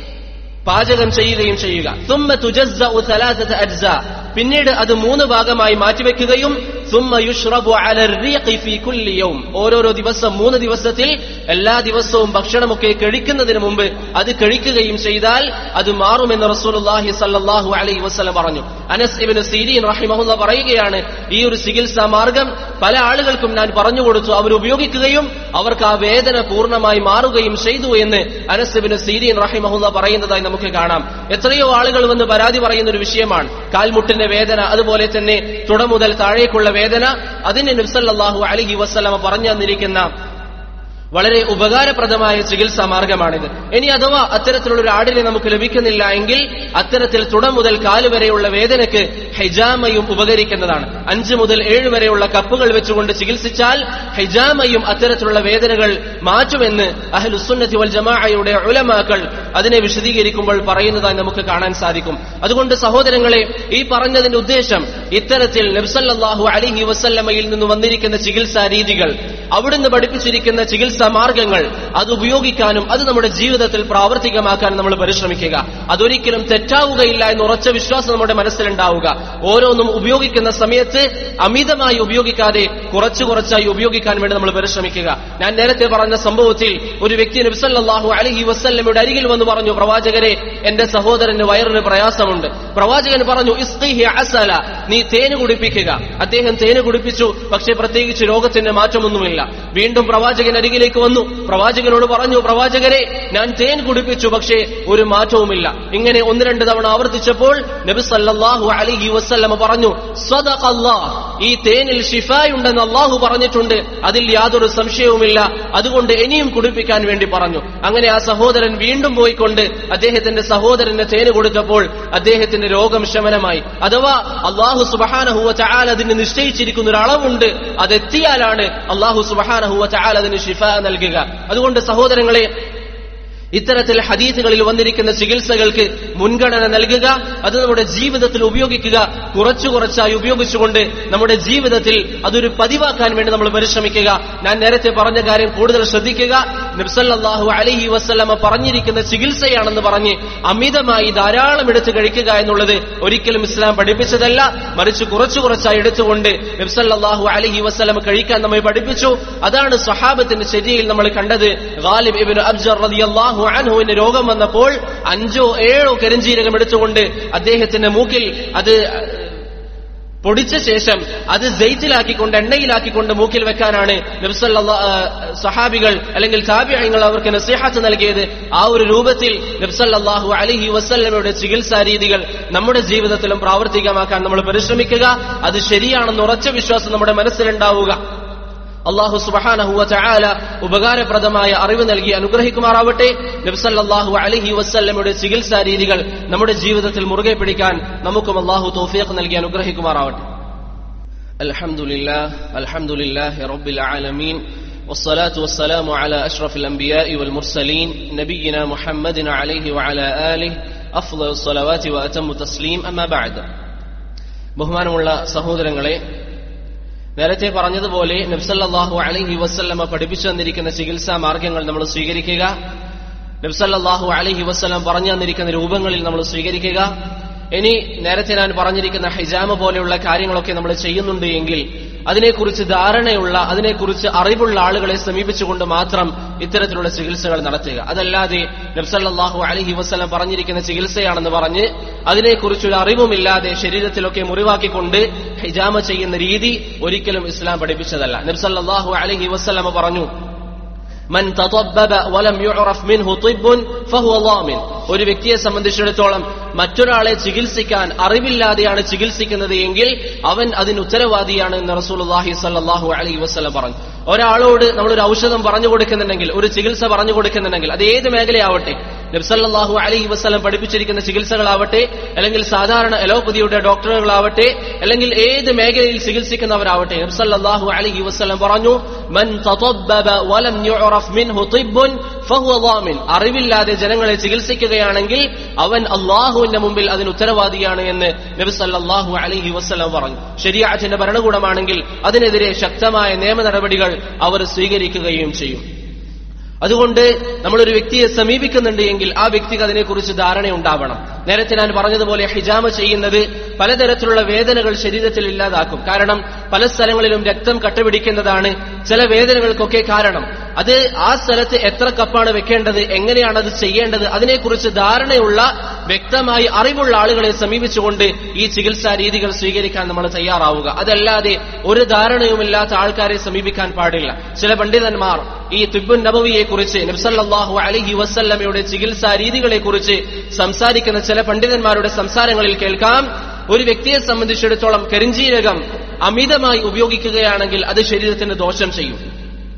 പാചകം ചെയ്യുകയും ചെയ്യുക തുമ്മ തുജസ്സഉ ثلاثه അജ്സാ പിന്നീട് അത് മൂന്ന് ഭാഗമായി മാറ്റിവെക്കുകയും ثم يشرب على الريق في كل يوم ഓരോരോ ദിവസം മൂന്ന് ദിവസത്തിൽ എല്ലാ ദിവസവും ഭക്ഷണമൊക്കെ കഴിക്കുന്നതിന് മുമ്പ് അത് കഴിക്കുകയും ചെയ്താൽ അത് മാറുമെന്ന് റസൂലുള്ളാഹി സല്ലല്ലാഹു അലൈഹി വസല്ലം പറഞ്ഞു അനസ് ഇബ്നു സീരീൻ റഹിമഹുല്ല പറയുകയാണ് ഈ ഒരു ചികിത്സാ മാർഗം പല ആളുകൾക്കും ഞാൻ പറഞ്ഞു കൊടുത്തു അവർ ഉപയോഗിക്കുകയും അവർക്ക് ആ വേദന പൂർണ്ണമായി മാറുകയും ചെയ്തു എന്ന് അനസ് ഇബ്നു സീരീൻ റഹിമഹുല്ല പറയുന്നതായി നമുക്ക് കാണാം എത്രയോ ആളുകൾ വന്ന് പരാതി പറയുന്ന ഒരു വിഷയമാണ് കാൽമുട്ടിന്റെ വേദന അതുപോലെ തന്നെ തുട മുതൽ താഴേക്കുള്ള വേദന അതിന് നബ്സല്ലാഹു അലഹി വസ്ലമ പറഞ്ഞു തന്നിരിക്കുന്ന വളരെ ഉപകാരപ്രദമായ ചികിത്സാ മാർഗമാണിത് ഇനി അഥവാ അത്തരത്തിലുള്ള ഒരു ആടിനെ നമുക്ക് ലഭിക്കുന്നില്ല എങ്കിൽ അത്തരത്തിൽ തുടം മുതൽ കാല് വരെയുള്ള വേദനയ്ക്ക് ഹൈജാമയും ഉപകരിക്കുന്നതാണ് അഞ്ച് മുതൽ ഏഴ് വരെയുള്ള കപ്പുകൾ വെച്ചുകൊണ്ട് ചികിത്സിച്ചാൽ ഹൈജാമയും അത്തരത്തിലുള്ള വേദനകൾ മാറ്റുമെന്ന് അഹ്ലുസുന്നത്തി വൽ ജമാഅയുടെ ഉലമാക്കൾ അതിനെ വിശദീകരിക്കുമ്പോൾ പറയുന്നതായി നമുക്ക് കാണാൻ സാധിക്കും അതുകൊണ്ട് സഹോദരങ്ങളെ ഈ പറഞ്ഞതിന്റെ ഉദ്ദേശം ഇത്തരത്തിൽ നബ്സല്ലാഹു അലിഹി വസല്ലമയിൽ നിന്ന് വന്നിരിക്കുന്ന ചികിത്സാ രീതികൾ അവിടുന്ന് പഠിപ്പിച്ചിരിക്കുന്ന ചികിത്സാ മാർഗങ്ങൾ അത് ഉപയോഗിക്കാനും അത് നമ്മുടെ ജീവിതത്തിൽ പ്രാവർത്തികമാക്കാനും നമ്മൾ പരിശ്രമിക്കുക അതൊരിക്കലും തെറ്റാവുകയില്ല എന്ന് ഉറച്ച വിശ്വാസം നമ്മുടെ മനസ്സിലുണ്ടാവുക ഓരോന്നും ഉപയോഗിക്കുന്ന സമയത്ത് അമിതമായി ഉപയോഗിക്കാതെ കുറച്ചു കുറച്ചായി ഉപയോഗിക്കാൻ വേണ്ടി നമ്മൾ പരിശ്രമിക്കുക ഞാൻ നേരത്തെ പറഞ്ഞ സംഭവത്തിൽ ഒരു വ്യക്തി നബ്സല്ലാഹു അലഹി വസ്ല്ലമയുടെ അരികിൽ വന്ന് പറഞ്ഞു പ്രവാചകരെ എന്റെ സഹോദരന് വയറിന് പ്രയാസമുണ്ട് പ്രവാചകൻ പറഞ്ഞു ഇസ്തിഹി അസല നീ തേന് കുടിപ്പിക്കുക അദ്ദേഹം തേന് കുടിപ്പിച്ചു പക്ഷേ പ്രത്യേകിച്ച് രോഗത്തിന് മാറ്റമൊന്നുമില്ല വീണ്ടും പ്രവാചകൻ അരികിലേക്ക് വന്നു പ്രവാചകനോട് പറഞ്ഞു പ്രവാചകരെ ഞാൻ തേൻ കുടിപ്പിച്ചു പക്ഷേ ഒരു മാറ്റവുമില്ല ഇങ്ങനെ ഒന്ന് രണ്ട് തവണ ആവർത്തിച്ചപ്പോൾ നബി സല്ലല്ലാഹു അലൈഹി വസല്ലമ പറഞ്ഞു സ്വദഖല്ലാഹ് ഈ തേനിൽ ഷിഫായുണ്ടെന്ന് അള്ളാഹു പറഞ്ഞിട്ടുണ്ട് അതിൽ യാതൊരു സംശയവുമില്ല അതുകൊണ്ട് ഇനിയും കുടിപ്പിക്കാൻ വേണ്ടി പറഞ്ഞു അങ്ങനെ ആ സഹോദരൻ വീണ്ടും പോയിക്കൊണ്ട് അദ്ദേഹത്തിന്റെ സഹോദരന് തേന് കൊടുത്തപ്പോൾ അദ്ദേഹത്തിന്റെ രോഗം ശമനമായി അഥവാ അള്ളാഹു സുബഹാനഹുവ ചാൽ അതിന് നിശ്ചയിച്ചിരിക്കുന്ന ഒരു അളവുണ്ട് അതെത്തിയാലാണ് അള്ളാഹു സുബഹാനഹുവ ചാൽ അതിന് ഷിഫ നൽകുക അതുകൊണ്ട് സഹോദരങ്ങളെ ഇത്തരത്തിൽ ഹദീസുകളിൽ വന്നിരിക്കുന്ന ചികിത്സകൾക്ക് മുൻഗണന നൽകുക അത് നമ്മുടെ ജീവിതത്തിൽ ഉപയോഗിക്കുക കുറച്ചു കുറച്ചായി ഉപയോഗിച്ചുകൊണ്ട് നമ്മുടെ ജീവിതത്തിൽ അതൊരു പതിവാക്കാൻ വേണ്ടി നമ്മൾ പരിശ്രമിക്കുക ഞാൻ നേരത്തെ പറഞ്ഞ കാര്യം കൂടുതൽ ശ്രദ്ധിക്കുക നബ്സല്ലാഹു അലഹി വസ്ലമ പറഞ്ഞിരിക്കുന്ന ചികിത്സയാണെന്ന് പറഞ്ഞ് അമിതമായി ധാരാളം എടുത്ത് കഴിക്കുക എന്നുള്ളത് ഒരിക്കലും ഇസ്ലാം പഠിപ്പിച്ചതല്ല മറിച്ച് കുറച്ചു കുറച്ചായി എടുത്തുകൊണ്ട് നബ്സല്ലാഹു അലഹി വസ്ലമ കഴിക്കാൻ നമ്മെ പഠിപ്പിച്ചു അതാണ് സ്വഹാബത്തിന്റെ ശരിയിൽ നമ്മൾ കണ്ടത് ഗാലിബ് ഇബിൻ അബ്ജർ റളിയല്ലാഹു അൻഹുവിന് രോഗം വന്നപ്പോൾ അഞ്ചോ ഏഴോ കരിഞ്ചീരകം എടുത്തുകൊണ്ട് അദ്ദേഹത്തിന്റെ മൂക്കിൽ അത് പൊടിച്ച ശേഷം അത് ജെയ്റ്റിലാക്കിക്കൊണ്ട് എണ്ണയിലാക്കിക്കൊണ്ട് മൂക്കിൽ വെക്കാനാണ് നബ്സല്ലാ സഹാബികൾ അല്ലെങ്കിൽ താബിയങ്ങൾ അവർക്ക് നസീഹത്ത് നൽകിയത് ആ ഒരു രൂപത്തിൽ നബ്സല്ലാഹു അലഹി വസല്ലമയുടെ ചികിത്സാ രീതികൾ നമ്മുടെ ജീവിതത്തിലും പ്രാവർത്തികമാക്കാൻ നമ്മൾ പരിശ്രമിക്കുക അത് ശരിയാണെന്ന് ഉറച്ച വിശ്വാസം നമ്മുടെ മനസ്സിലുണ്ടാവുക അള്ളാഹു സുബഹാനഹുവ ചായാല ഉപകാരപ്രദമായ അറിവ് നൽകി അനുഗ്രഹിക്കുമാറാവട്ടെ നബ്സല്ലാഹു അലഹി വസ്ല്ലമയുടെ ചികിത്സാ രീതികൾ നമ്മുടെ ജീവിതത്തിൽ മുറുകെ പിടിക്കാൻ നമുക്കും അള്ളാഹു തോഫിയക്ക് നൽകി അനുഗ്രഹിക്കുമാറാവട്ടെ അൽഹംദുലില്ലാഹ് അൽഹംദുലില്ലാഹി റബ്ബിൽ ആലമീൻ والصلاة والسلام على أشرف الأنبياء والمرسلين نبينا محمد عليه وعلى آله أفضل الصلوات وأتم التسليم أما بعد ബഹുമാനമുള്ള സഹോദരങ്ങളെ നേരത്തെ പറഞ്ഞതുപോലെ നബ്സല്ലാഹു അലഹി വസ്ല്ലമ പഠിപ്പിച്ചു തന്നിരിക്കുന്ന ചികിത്സാ മാർഗങ്ങൾ നമ്മൾ സ്വീകരിക്കുക നബ്സല്ലാഹു അലഹി വസ്ലം പറഞ്ഞു തന്നിരിക്കുന്ന രൂപങ്ങളിൽ നമ്മൾ സ്വീകരിക്കുക ഇനി നേരത്തെ ഞാൻ പറഞ്ഞിരിക്കുന്ന ഹിജാമ പോലെയുള്ള കാര്യങ്ങളൊക്കെ നമ്മൾ ചെയ്യുന്നുണ്ട് എങ്കിൽ അതിനെക്കുറിച്ച് ധാരണയുള്ള അതിനെക്കുറിച്ച് അറിവുള്ള ആളുകളെ സമീപിച്ചുകൊണ്ട് മാത്രം ഇത്തരത്തിലുള്ള ചികിത്സകൾ നടത്തുക അതല്ലാതെ നബ്സല്ലാഹു അലഹി വസ്ലം പറഞ്ഞിരിക്കുന്ന ചികിത്സയാണെന്ന് പറഞ്ഞ് അതിനെക്കുറിച്ചൊരു അറിവുമില്ലാതെ ശരീരത്തിലൊക്കെ മുറിവാക്കിക്കൊണ്ട് ഹിജാമ ചെയ്യുന്ന രീതി ഒരിക്കലും ഇസ്ലാം പഠിപ്പിച്ചതല്ല നബ്സല്ലാഹു അലഹി വസ്ലമ പറഞ്ഞു മൻ തതബ്ബബ വലം യുഅറഫ് മിൻഹു തിബ്ബുൻ ഫഹുവ ളാമിൻ ഒരു വ്യക്തിയെ സംബന്ധിച്ചിടത്തോളം മറ്റൊരാളെ ചികിത്സിക്കാൻ അറിവില്ലാതെയാണ് ചികിത്സിക്കുന്നത് എങ്കിൽ അവൻ അതിന് ഉത്തരവാദിയാണ് എന്ന് റസൂലുള്ളാഹി സ്വല്ലല്ലാഹു അലൈഹി വസല്ലം പറഞ്ഞു ഒരാളോട് നമ്മളൊരു ഔഷധം പറഞ്ഞു കൊടുക്കുന്നുണ്ടെങ്കിൽ ഒരു ചികിത്സ പറഞ്ഞു കൊടുക്കുന്നുണ്ടെങ്കിൽ അത് ഏത് മേഖലയാവട്ടെ നബ്സല്ലാഹു അലൈഹി വസ്ലം പഠിപ്പിച്ചിരിക്കുന്ന ചികിത്സകളാവട്ടെ അല്ലെങ്കിൽ സാധാരണ എലോപ്പതിയുടെ ഡോക്ടറുകളാവട്ടെ അല്ലെങ്കിൽ ഏത് മേഖലയിൽ ചികിത്സിക്കുന്നവരാവട്ടെ നബ്സല്ലാഹു അലൈഹി വസ്ലം പറഞ്ഞു മൻ തതബ്ബബ വലം യുഅറഫ് മിൻഹു തിബ്ബുൻ ഫഹുവ ളാമിൻ അറിവില്ലാതെ ജനങ്ങളെ ചികിത്സിക്കുകയാണെങ്കിൽ അവൻ അള്ളാഹുവിന്റെ മുമ്പിൽ അതിന് ഉത്തരവാദിയാണ് എന്ന് നബി സല്ലല്ലാഹു അലൈഹി വസ്ലം പറഞ്ഞു ശരിയാറ്റിന്റെ ഭരണകൂടമാണെങ്കിൽ അതിനെതിരെ ശക്തമായ നിയമ നടപടികൾ അവർ സ്വീകരിക്കുകയും ചെയ്യും അതുകൊണ്ട് നമ്മളൊരു വ്യക്തിയെ സമീപിക്കുന്നുണ്ട് എങ്കിൽ ആ വ്യക്തിക്ക് അതിനെക്കുറിച്ച് ധാരണയുണ്ടാവണം നേരത്തെ ഞാൻ പറഞ്ഞതുപോലെ ഹിജാമ ചെയ്യുന്നത് പലതരത്തിലുള്ള വേദനകൾ ശരീരത്തിൽ ഇല്ലാതാക്കും കാരണം പല സ്ഥലങ്ങളിലും രക്തം കട്ടുപിടിക്കുന്നതാണ് ചില വേദനകൾക്കൊക്കെ കാരണം അത് ആ സ്ഥലത്ത് എത്ര കപ്പാണ് വെക്കേണ്ടത് എങ്ങനെയാണ് അത് ചെയ്യേണ്ടത് അതിനെക്കുറിച്ച് ധാരണയുള്ള വ്യക്തമായി അറിവുള്ള ആളുകളെ സമീപിച്ചുകൊണ്ട് ഈ ചികിത്സാ രീതികൾ സ്വീകരിക്കാൻ നമ്മൾ തയ്യാറാവുക അതല്ലാതെ ഒരു ധാരണയുമില്ലാത്ത ആൾക്കാരെ സമീപിക്കാൻ പാടില്ല ചില പണ്ഡിതന്മാർ ഈ തിബുൻ നബവിയെ കുറിച്ച് നബ്സല്ലാഹു അലഹി വസ്ല്ലമയുടെ ചികിത്സാ രീതികളെ കുറിച്ച് സംസാരിക്കുന്ന ചില പണ്ഡിതന്മാരുടെ സംസാരങ്ങളിൽ കേൾക്കാം ഒരു വ്യക്തിയെ സംബന്ധിച്ചിടത്തോളം കരിഞ്ചീരകം അമിതമായി ഉപയോഗിക്കുകയാണെങ്കിൽ അത് ശരീരത്തിന് ദോഷം ചെയ്യും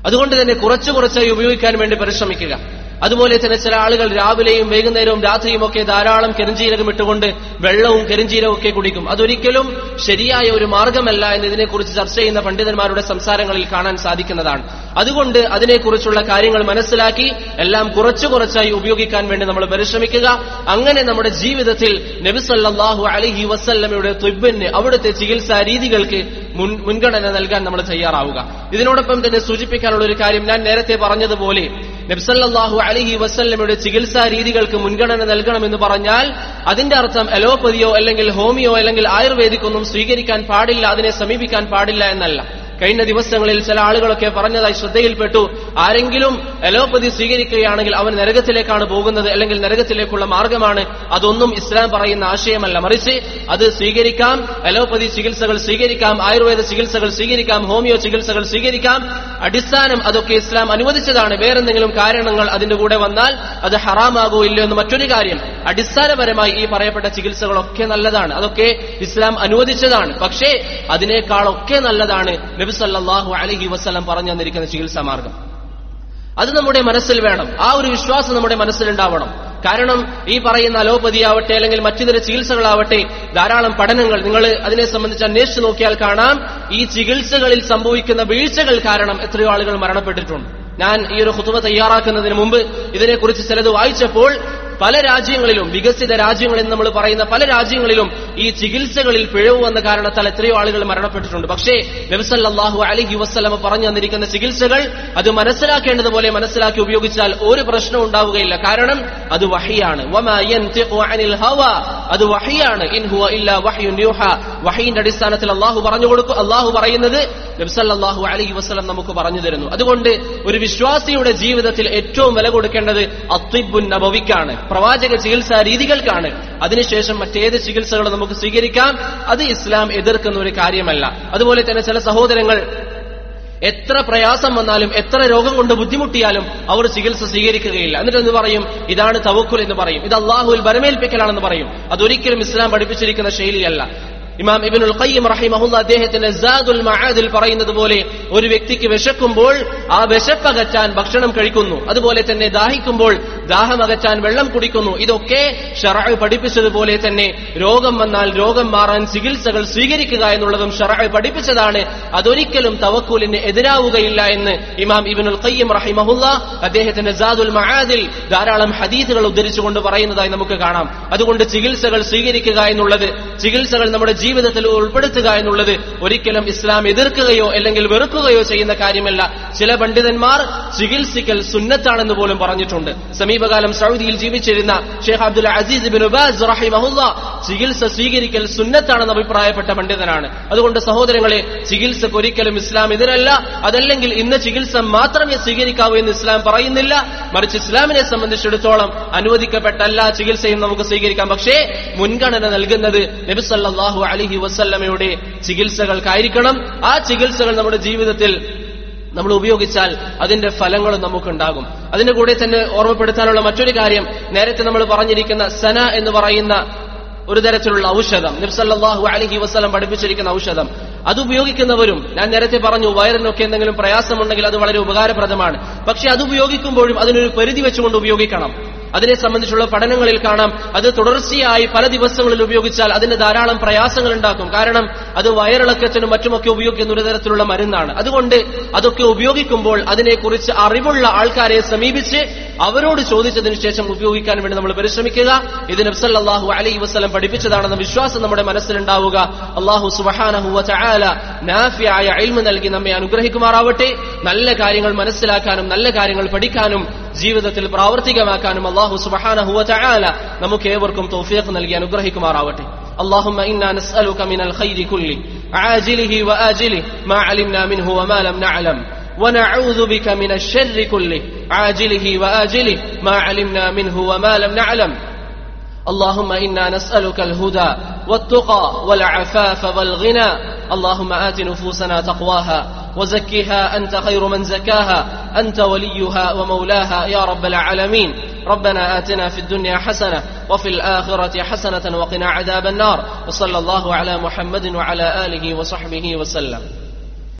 അതുകൊണ്ട് തന്നെ കുറച്ചു കുറച്ചായി ഉപയോഗിക്കാൻ വേണ്ടി പരിശ്രമിക്കുക അതുപോലെ തന്നെ ചില ആളുകൾ രാവിലെയും വൈകുന്നേരവും രാത്രിയും ഒക്കെ ധാരാളം കരിഞ്ചീരകം ഇട്ടുകൊണ്ട് വെള്ളവും കരിഞ്ചീരകവും ഒക്കെ കുടിക്കും അതൊരിക്കലും ശരിയായ ഒരു മാർഗമല്ല എന്ന് ഇതിനെക്കുറിച്ച് ചർച്ച ചെയ്യുന്ന പണ്ഡിതന്മാരുടെ സംസാരങ്ങളിൽ കാണാൻ സാധിക്കുന്നതാണ് അതുകൊണ്ട് അതിനെക്കുറിച്ചുള്ള കാര്യങ്ങൾ മനസ്സിലാക്കി എല്ലാം കുറച്ചു കുറച്ചായി ഉപയോഗിക്കാൻ വേണ്ടി നമ്മൾ പരിശ്രമിക്കുക അങ്ങനെ നമ്മുടെ ജീവിതത്തിൽ നബിസല്ലാഹു അലഹി വസല്ലമയുടെ തുബിന് അവിടുത്തെ ചികിത്സാ രീതികൾക്ക് മുൻ മുൻഗണന നൽകാൻ നമ്മൾ തയ്യാറാവുക ഇതിനോടൊപ്പം തന്നെ സൂചിപ്പിക്കാനുള്ള ഒരു കാര്യം ഞാൻ നേരത്തെ പറഞ്ഞതുപോലെ നബ്സല്ലാഹു അലഹി വസല്ലമയുടെ ചികിത്സാ രീതികൾക്ക് മുൻഗണന നൽകണമെന്ന് പറഞ്ഞാൽ അതിന്റെ അർത്ഥം അലോപ്പതിയോ അല്ലെങ്കിൽ ഹോമിയോ അല്ലെങ്കിൽ ആയുർവേദിക് ഒന്നും സ്വീകരിക്കാൻ പാടില്ല അതിനെ സമീപിക്കാൻ പാടില്ല എന്നല്ല കഴിഞ്ഞ ദിവസങ്ങളിൽ ചില ആളുകളൊക്കെ പറഞ്ഞതായി ശ്രദ്ധയിൽപ്പെട്ടു ആരെങ്കിലും അലോപ്പതി സ്വീകരിക്കുകയാണെങ്കിൽ അവൻ നരകത്തിലേക്കാണ് പോകുന്നത് അല്ലെങ്കിൽ നരകത്തിലേക്കുള്ള മാർഗമാണ് അതൊന്നും ഇസ്ലാം പറയുന്ന ആശയമല്ല മറിച്ച് അത് സ്വീകരിക്കാം അലോപ്പതി ചികിത്സകൾ സ്വീകരിക്കാം ആയുർവേദ ചികിത്സകൾ സ്വീകരിക്കാം ഹോമിയോ ചികിത്സകൾ സ്വീകരിക്കാം അടിസ്ഥാനം അതൊക്കെ ഇസ്ലാം അനുവദിച്ചതാണ് വേറെന്തെങ്കിലും കാരണങ്ങൾ അതിന്റെ കൂടെ വന്നാൽ അത് ഹറാമാകോ ഇല്ലയോ എന്ന് മറ്റൊരു കാര്യം അടിസ്ഥാനപരമായി ഈ പറയപ്പെട്ട ചികിത്സകളൊക്കെ നല്ലതാണ് അതൊക്കെ ഇസ്ലാം അനുവദിച്ചതാണ് പക്ഷേ അതിനേക്കാളൊക്കെ നല്ലതാണ് നബി സല്ലല്ലാഹു അലൈഹി വസല്ലം പറഞ്ഞു തന്നിരിക്കുന്ന ചികിത്സാ മാർഗം അത് നമ്മുടെ മനസ്സിൽ വേണം ആ ഒരു വിശ്വാസം നമ്മുടെ മനസ്സിലുണ്ടാവണം കാരണം ഈ പറയുന്ന അലോപ്പതി ആവട്ടെ അല്ലെങ്കിൽ മറ്റിതര ചികിത്സകളാവട്ടെ ധാരാളം പഠനങ്ങൾ നിങ്ങൾ അതിനെ സംബന്ധിച്ച് അന്വേഷിച്ച് നോക്കിയാൽ കാണാം ഈ ചികിത്സകളിൽ സംഭവിക്കുന്ന വീഴ്ചകൾ കാരണം എത്രയോ ആളുകൾ മരണപ്പെട്ടിട്ടുണ്ട് ഞാൻ ഈ ഒരു ഹുത്തുവ തയ്യാറാക്കുന്നതിന് മുമ്പ് ഇതിനെക്കുറിച്ച് ചിലത് വായിച്ചപ്പോൾ പല രാജ്യങ്ങളിലും വികസിത രാജ്യങ്ങളിൽ നമ്മൾ പറയുന്ന പല രാജ്യങ്ങളിലും ഈ ചികിത്സകളിൽ പിഴവ് വന്ന കാരണത്താൽ എത്രയോ ആളുകൾ മരണപ്പെട്ടിട്ടുണ്ട് പക്ഷേ നബിസല്ലാഹു അലഹി വസ്ലമ പറഞ്ഞു തന്നിരിക്കുന്ന ചികിത്സകൾ അത് മനസ്സിലാക്കേണ്ടതുപോലെ മനസ്സിലാക്കി ഉപയോഗിച്ചാൽ ഒരു പ്രശ്നം ഉണ്ടാവുകയില്ല കാരണം അത് വഹിയാണ് അത് വഹിയാണ് വഹീന്റെ അടിസ്ഥാനത്തിൽ അള്ളാഹു പറഞ്ഞു കൊടുക്കും അള്ളാഹു പറയുന്നത് നബ്സല്ലാഹു അലഹി വസ്ലം നമുക്ക് പറഞ്ഞു തരുന്നു അതുകൊണ്ട് ഒരു വിശ്വാസിയുടെ ജീവിതത്തിൽ ഏറ്റവും വില കൊടുക്കേണ്ടത് അത്വിബുൻ നബവിക്കാണ് പ്രവാചക ചികിത്സാ രീതികൾക്കാണ് അതിനുശേഷം മറ്റേത് ചികിത്സകളും നമുക്ക് സ്വീകരിക്കാം അത് ഇസ്ലാം എതിർക്കുന്ന ഒരു കാര്യമല്ല അതുപോലെ തന്നെ ചില സഹോദരങ്ങൾ എത്ര പ്രയാസം വന്നാലും എത്ര രോഗം കൊണ്ട് ബുദ്ധിമുട്ടിയാലും അവർ ചികിത്സ സ്വീകരിക്കുകയില്ല എന്നിട്ട് എന്ത് പറയും ഇതാണ് തവക്കുൽ എന്ന് പറയും ഇത് അള്ളാഹുൽ ബരമേൽപ്പിക്കലാണെന്ന് പറയും അതൊരിക്കലും ഇസ്ലാം പഠിപ്പിച്ചിരിക്കുന്ന ശൈലിയല്ല ഇമാം ഇബിനുൽ ഖയ്യം റഹിമഹുല്ല അദ്ദേഹത്തിന്റെ സാദുൽ മഹാദിൽ പറയുന്നത് പോലെ ഒരു വ്യക്തിക്ക് വിശക്കുമ്പോൾ ആ വിശപ്പകറ്റാൻ ഭക്ഷണം കഴിക്കുന്നു അതുപോലെ തന്നെ ദാഹിക്കുമ്പോൾ ദാഹമകറ്റാൻ വെള്ളം കുടിക്കുന്നു ഇതൊക്കെ ഷറഅ് പഠിപ്പിച്ചതുപോലെ തന്നെ രോഗം വന്നാൽ രോഗം മാറാൻ ചികിത്സകൾ സ്വീകരിക്കുക എന്നുള്ളതും ഷറഅ് പഠിപ്പിച്ചതാണ് അതൊരിക്കലും തവക്കൂലിന് എതിരാവുകയില്ല എന്ന് ഇമാം ഇബിനുൽ ഖയ്യം റഹിമഹുല്ല അദ്ദേഹത്തിന്റെ സാദുൽ മഹാദിൽ ധാരാളം ഹദീസുകൾ ഉദ്ധരിച്ചുകൊണ്ട് പറയുന്നതായി നമുക്ക് കാണാം അതുകൊണ്ട് ചികിത്സകൾ സ്വീകരിക്കുക എന്നുള്ളത് ചികിത്സകൾ നമ്മുടെ ജീവിതത്തിൽ ഉൾപ്പെടുത്തുക എന്നുള്ളത് ഒരിക്കലും ഇസ്ലാം എതിർക്കുകയോ അല്ലെങ്കിൽ വെറുക്കുകയോ ചെയ്യുന്ന കാര്യമല്ല ചില പണ്ഡിതന്മാർ ചികിത്സിക്കൽ സുന്നത്താണെന്ന് പോലും പറഞ്ഞിട്ടുണ്ട് സമീപകാലം സൗദിയിൽ ജീവിച്ചിരുന്ന Sheikh Abdul Aziz bin Baz റഹിമഹുല്ല ചികിത്സ സ്വീകരിക്കൽ സുന്നത്താണെന്ന് അഭിപ്രായപ്പെട്ട പണ്ഡിതനാണ് അതുകൊണ്ട് സഹോദരങ്ങളെ ചികിത്സക്ക് ഒരിക്കലും ഇസ്ലാം എതിരല്ല അതല്ലെങ്കിൽ ഇന്ന് ചികിത്സ മാത്രമേ സ്വീകരിക്കാവൂ എന്ന് ഇസ്ലാം പറയുന്നില്ല മറിച്ച് ഇസ്ലാമിനെ സംബന്ധിച്ചിടത്തോളം അനുവദിക്കപ്പെട്ട എല്ലാ ചികിത്സയും നമുക്ക് സ്വീകരിക്കാം പക്ഷേ മുൻഗണന നൽകുന്നത് നബിസല്ലാഹു അലിഹി വസല്ലമയുടെ ചികിത്സകൾക്കായിരിക്കണം ആ ചികിത്സകൾ നമ്മുടെ ജീവിതത്തിൽ നമ്മൾ ഉപയോഗിച്ചാൽ അതിന്റെ ഫലങ്ങളും നമുക്കുണ്ടാകും അതിന്റെ കൂടെ തന്നെ ഓർമ്മപ്പെടുത്താനുള്ള മറ്റൊരു കാര്യം നേരത്തെ നമ്മൾ പറഞ്ഞിരിക്കുന്ന സന എന്ന് പറയുന്ന ഒരു തരത്തിലുള്ള ഔഷധം നിബ്സല്ലാഹു അലഹി വസ്ലം പഠിപ്പിച്ചിരിക്കുന്ന ഔഷധം അത് ഉപയോഗിക്കുന്നവരും ഞാൻ നേരത്തെ പറഞ്ഞു വയറിനൊക്കെ എന്തെങ്കിലും പ്രയാസമുണ്ടെങ്കിൽ അത് വളരെ ഉപകാരപ്രദമാണ് പക്ഷെ അത് ഉപയോഗിക്കുമ്പോഴും അതിനൊരു പരിധി വെച്ചുകൊണ്ട് ഉപയോഗിക്കണം അതിനെ സംബന്ധിച്ചുള്ള പഠനങ്ങളിൽ കാണാം അത് തുടർച്ചയായി പല ദിവസങ്ങളിൽ ഉപയോഗിച്ചാൽ അതിന് ധാരാളം പ്രയാസങ്ങൾ ഉണ്ടാക്കും കാരണം അത് വയറിളക്കത്തിനും മറ്റുമൊക്കെ ഉപയോഗിക്കുന്ന ഒരു തരത്തിലുള്ള മരുന്നാണ് അതുകൊണ്ട് അതൊക്കെ ഉപയോഗിക്കുമ്പോൾ അതിനെക്കുറിച്ച് അറിവുള്ള ആൾക്കാരെ സമീപിച്ച് അവരോട് ചോദിച്ചതിന് ശേഷം ഉപയോഗിക്കാൻ വേണ്ടി നമ്മൾ പരിശ്രമിക്കുക ഇത് നബ്സല്ലാഹു അലൈ വസ്ലം പഠിപ്പിച്ചതാണെന്ന വിശ്വാസം നമ്മുടെ മനസ്സിലുണ്ടാവുക അള്ളാഹു സുബഹാനഹുവ ചായാല നാഫിയായ അയിൽമ നൽകി നമ്മെ അനുഗ്രഹിക്കുമാറാവട്ടെ നല്ല കാര്യങ്ങൾ മനസ്സിലാക്കാനും നല്ല കാര്യങ്ങൾ പഠിക്കാനും ജീവിതത്തിൽ പ്രാവർത്തികമാക്കാനും അള്ളാഹു സുബഹാനഹുവ ചായാല നമുക്ക് ഏവർക്കും തൗഫീഖ് നൽകി അനുഗ്രഹിക്കുമാറാവട്ടെ اللهم إنا نسألك من الخير كله عاجله وآجله ما علمنا منه وما لم نعلم ونعوذ بك من الشر كله عاجله وآجله ما علمنا منه وما لم نعلم اللهم إنا نسألك الهدى والتقى والعفاف والغنى اللهم آت نفوسنا تقواها وزكها أنت خير من زكاها أنت وليها ومولاها يا رب العالمين ربنا آتنا في الدنيا حسنة وفي الآخرة حسنة وقنا عذاب النار وصلى الله على محمد وعلى آله وصحبه وسلم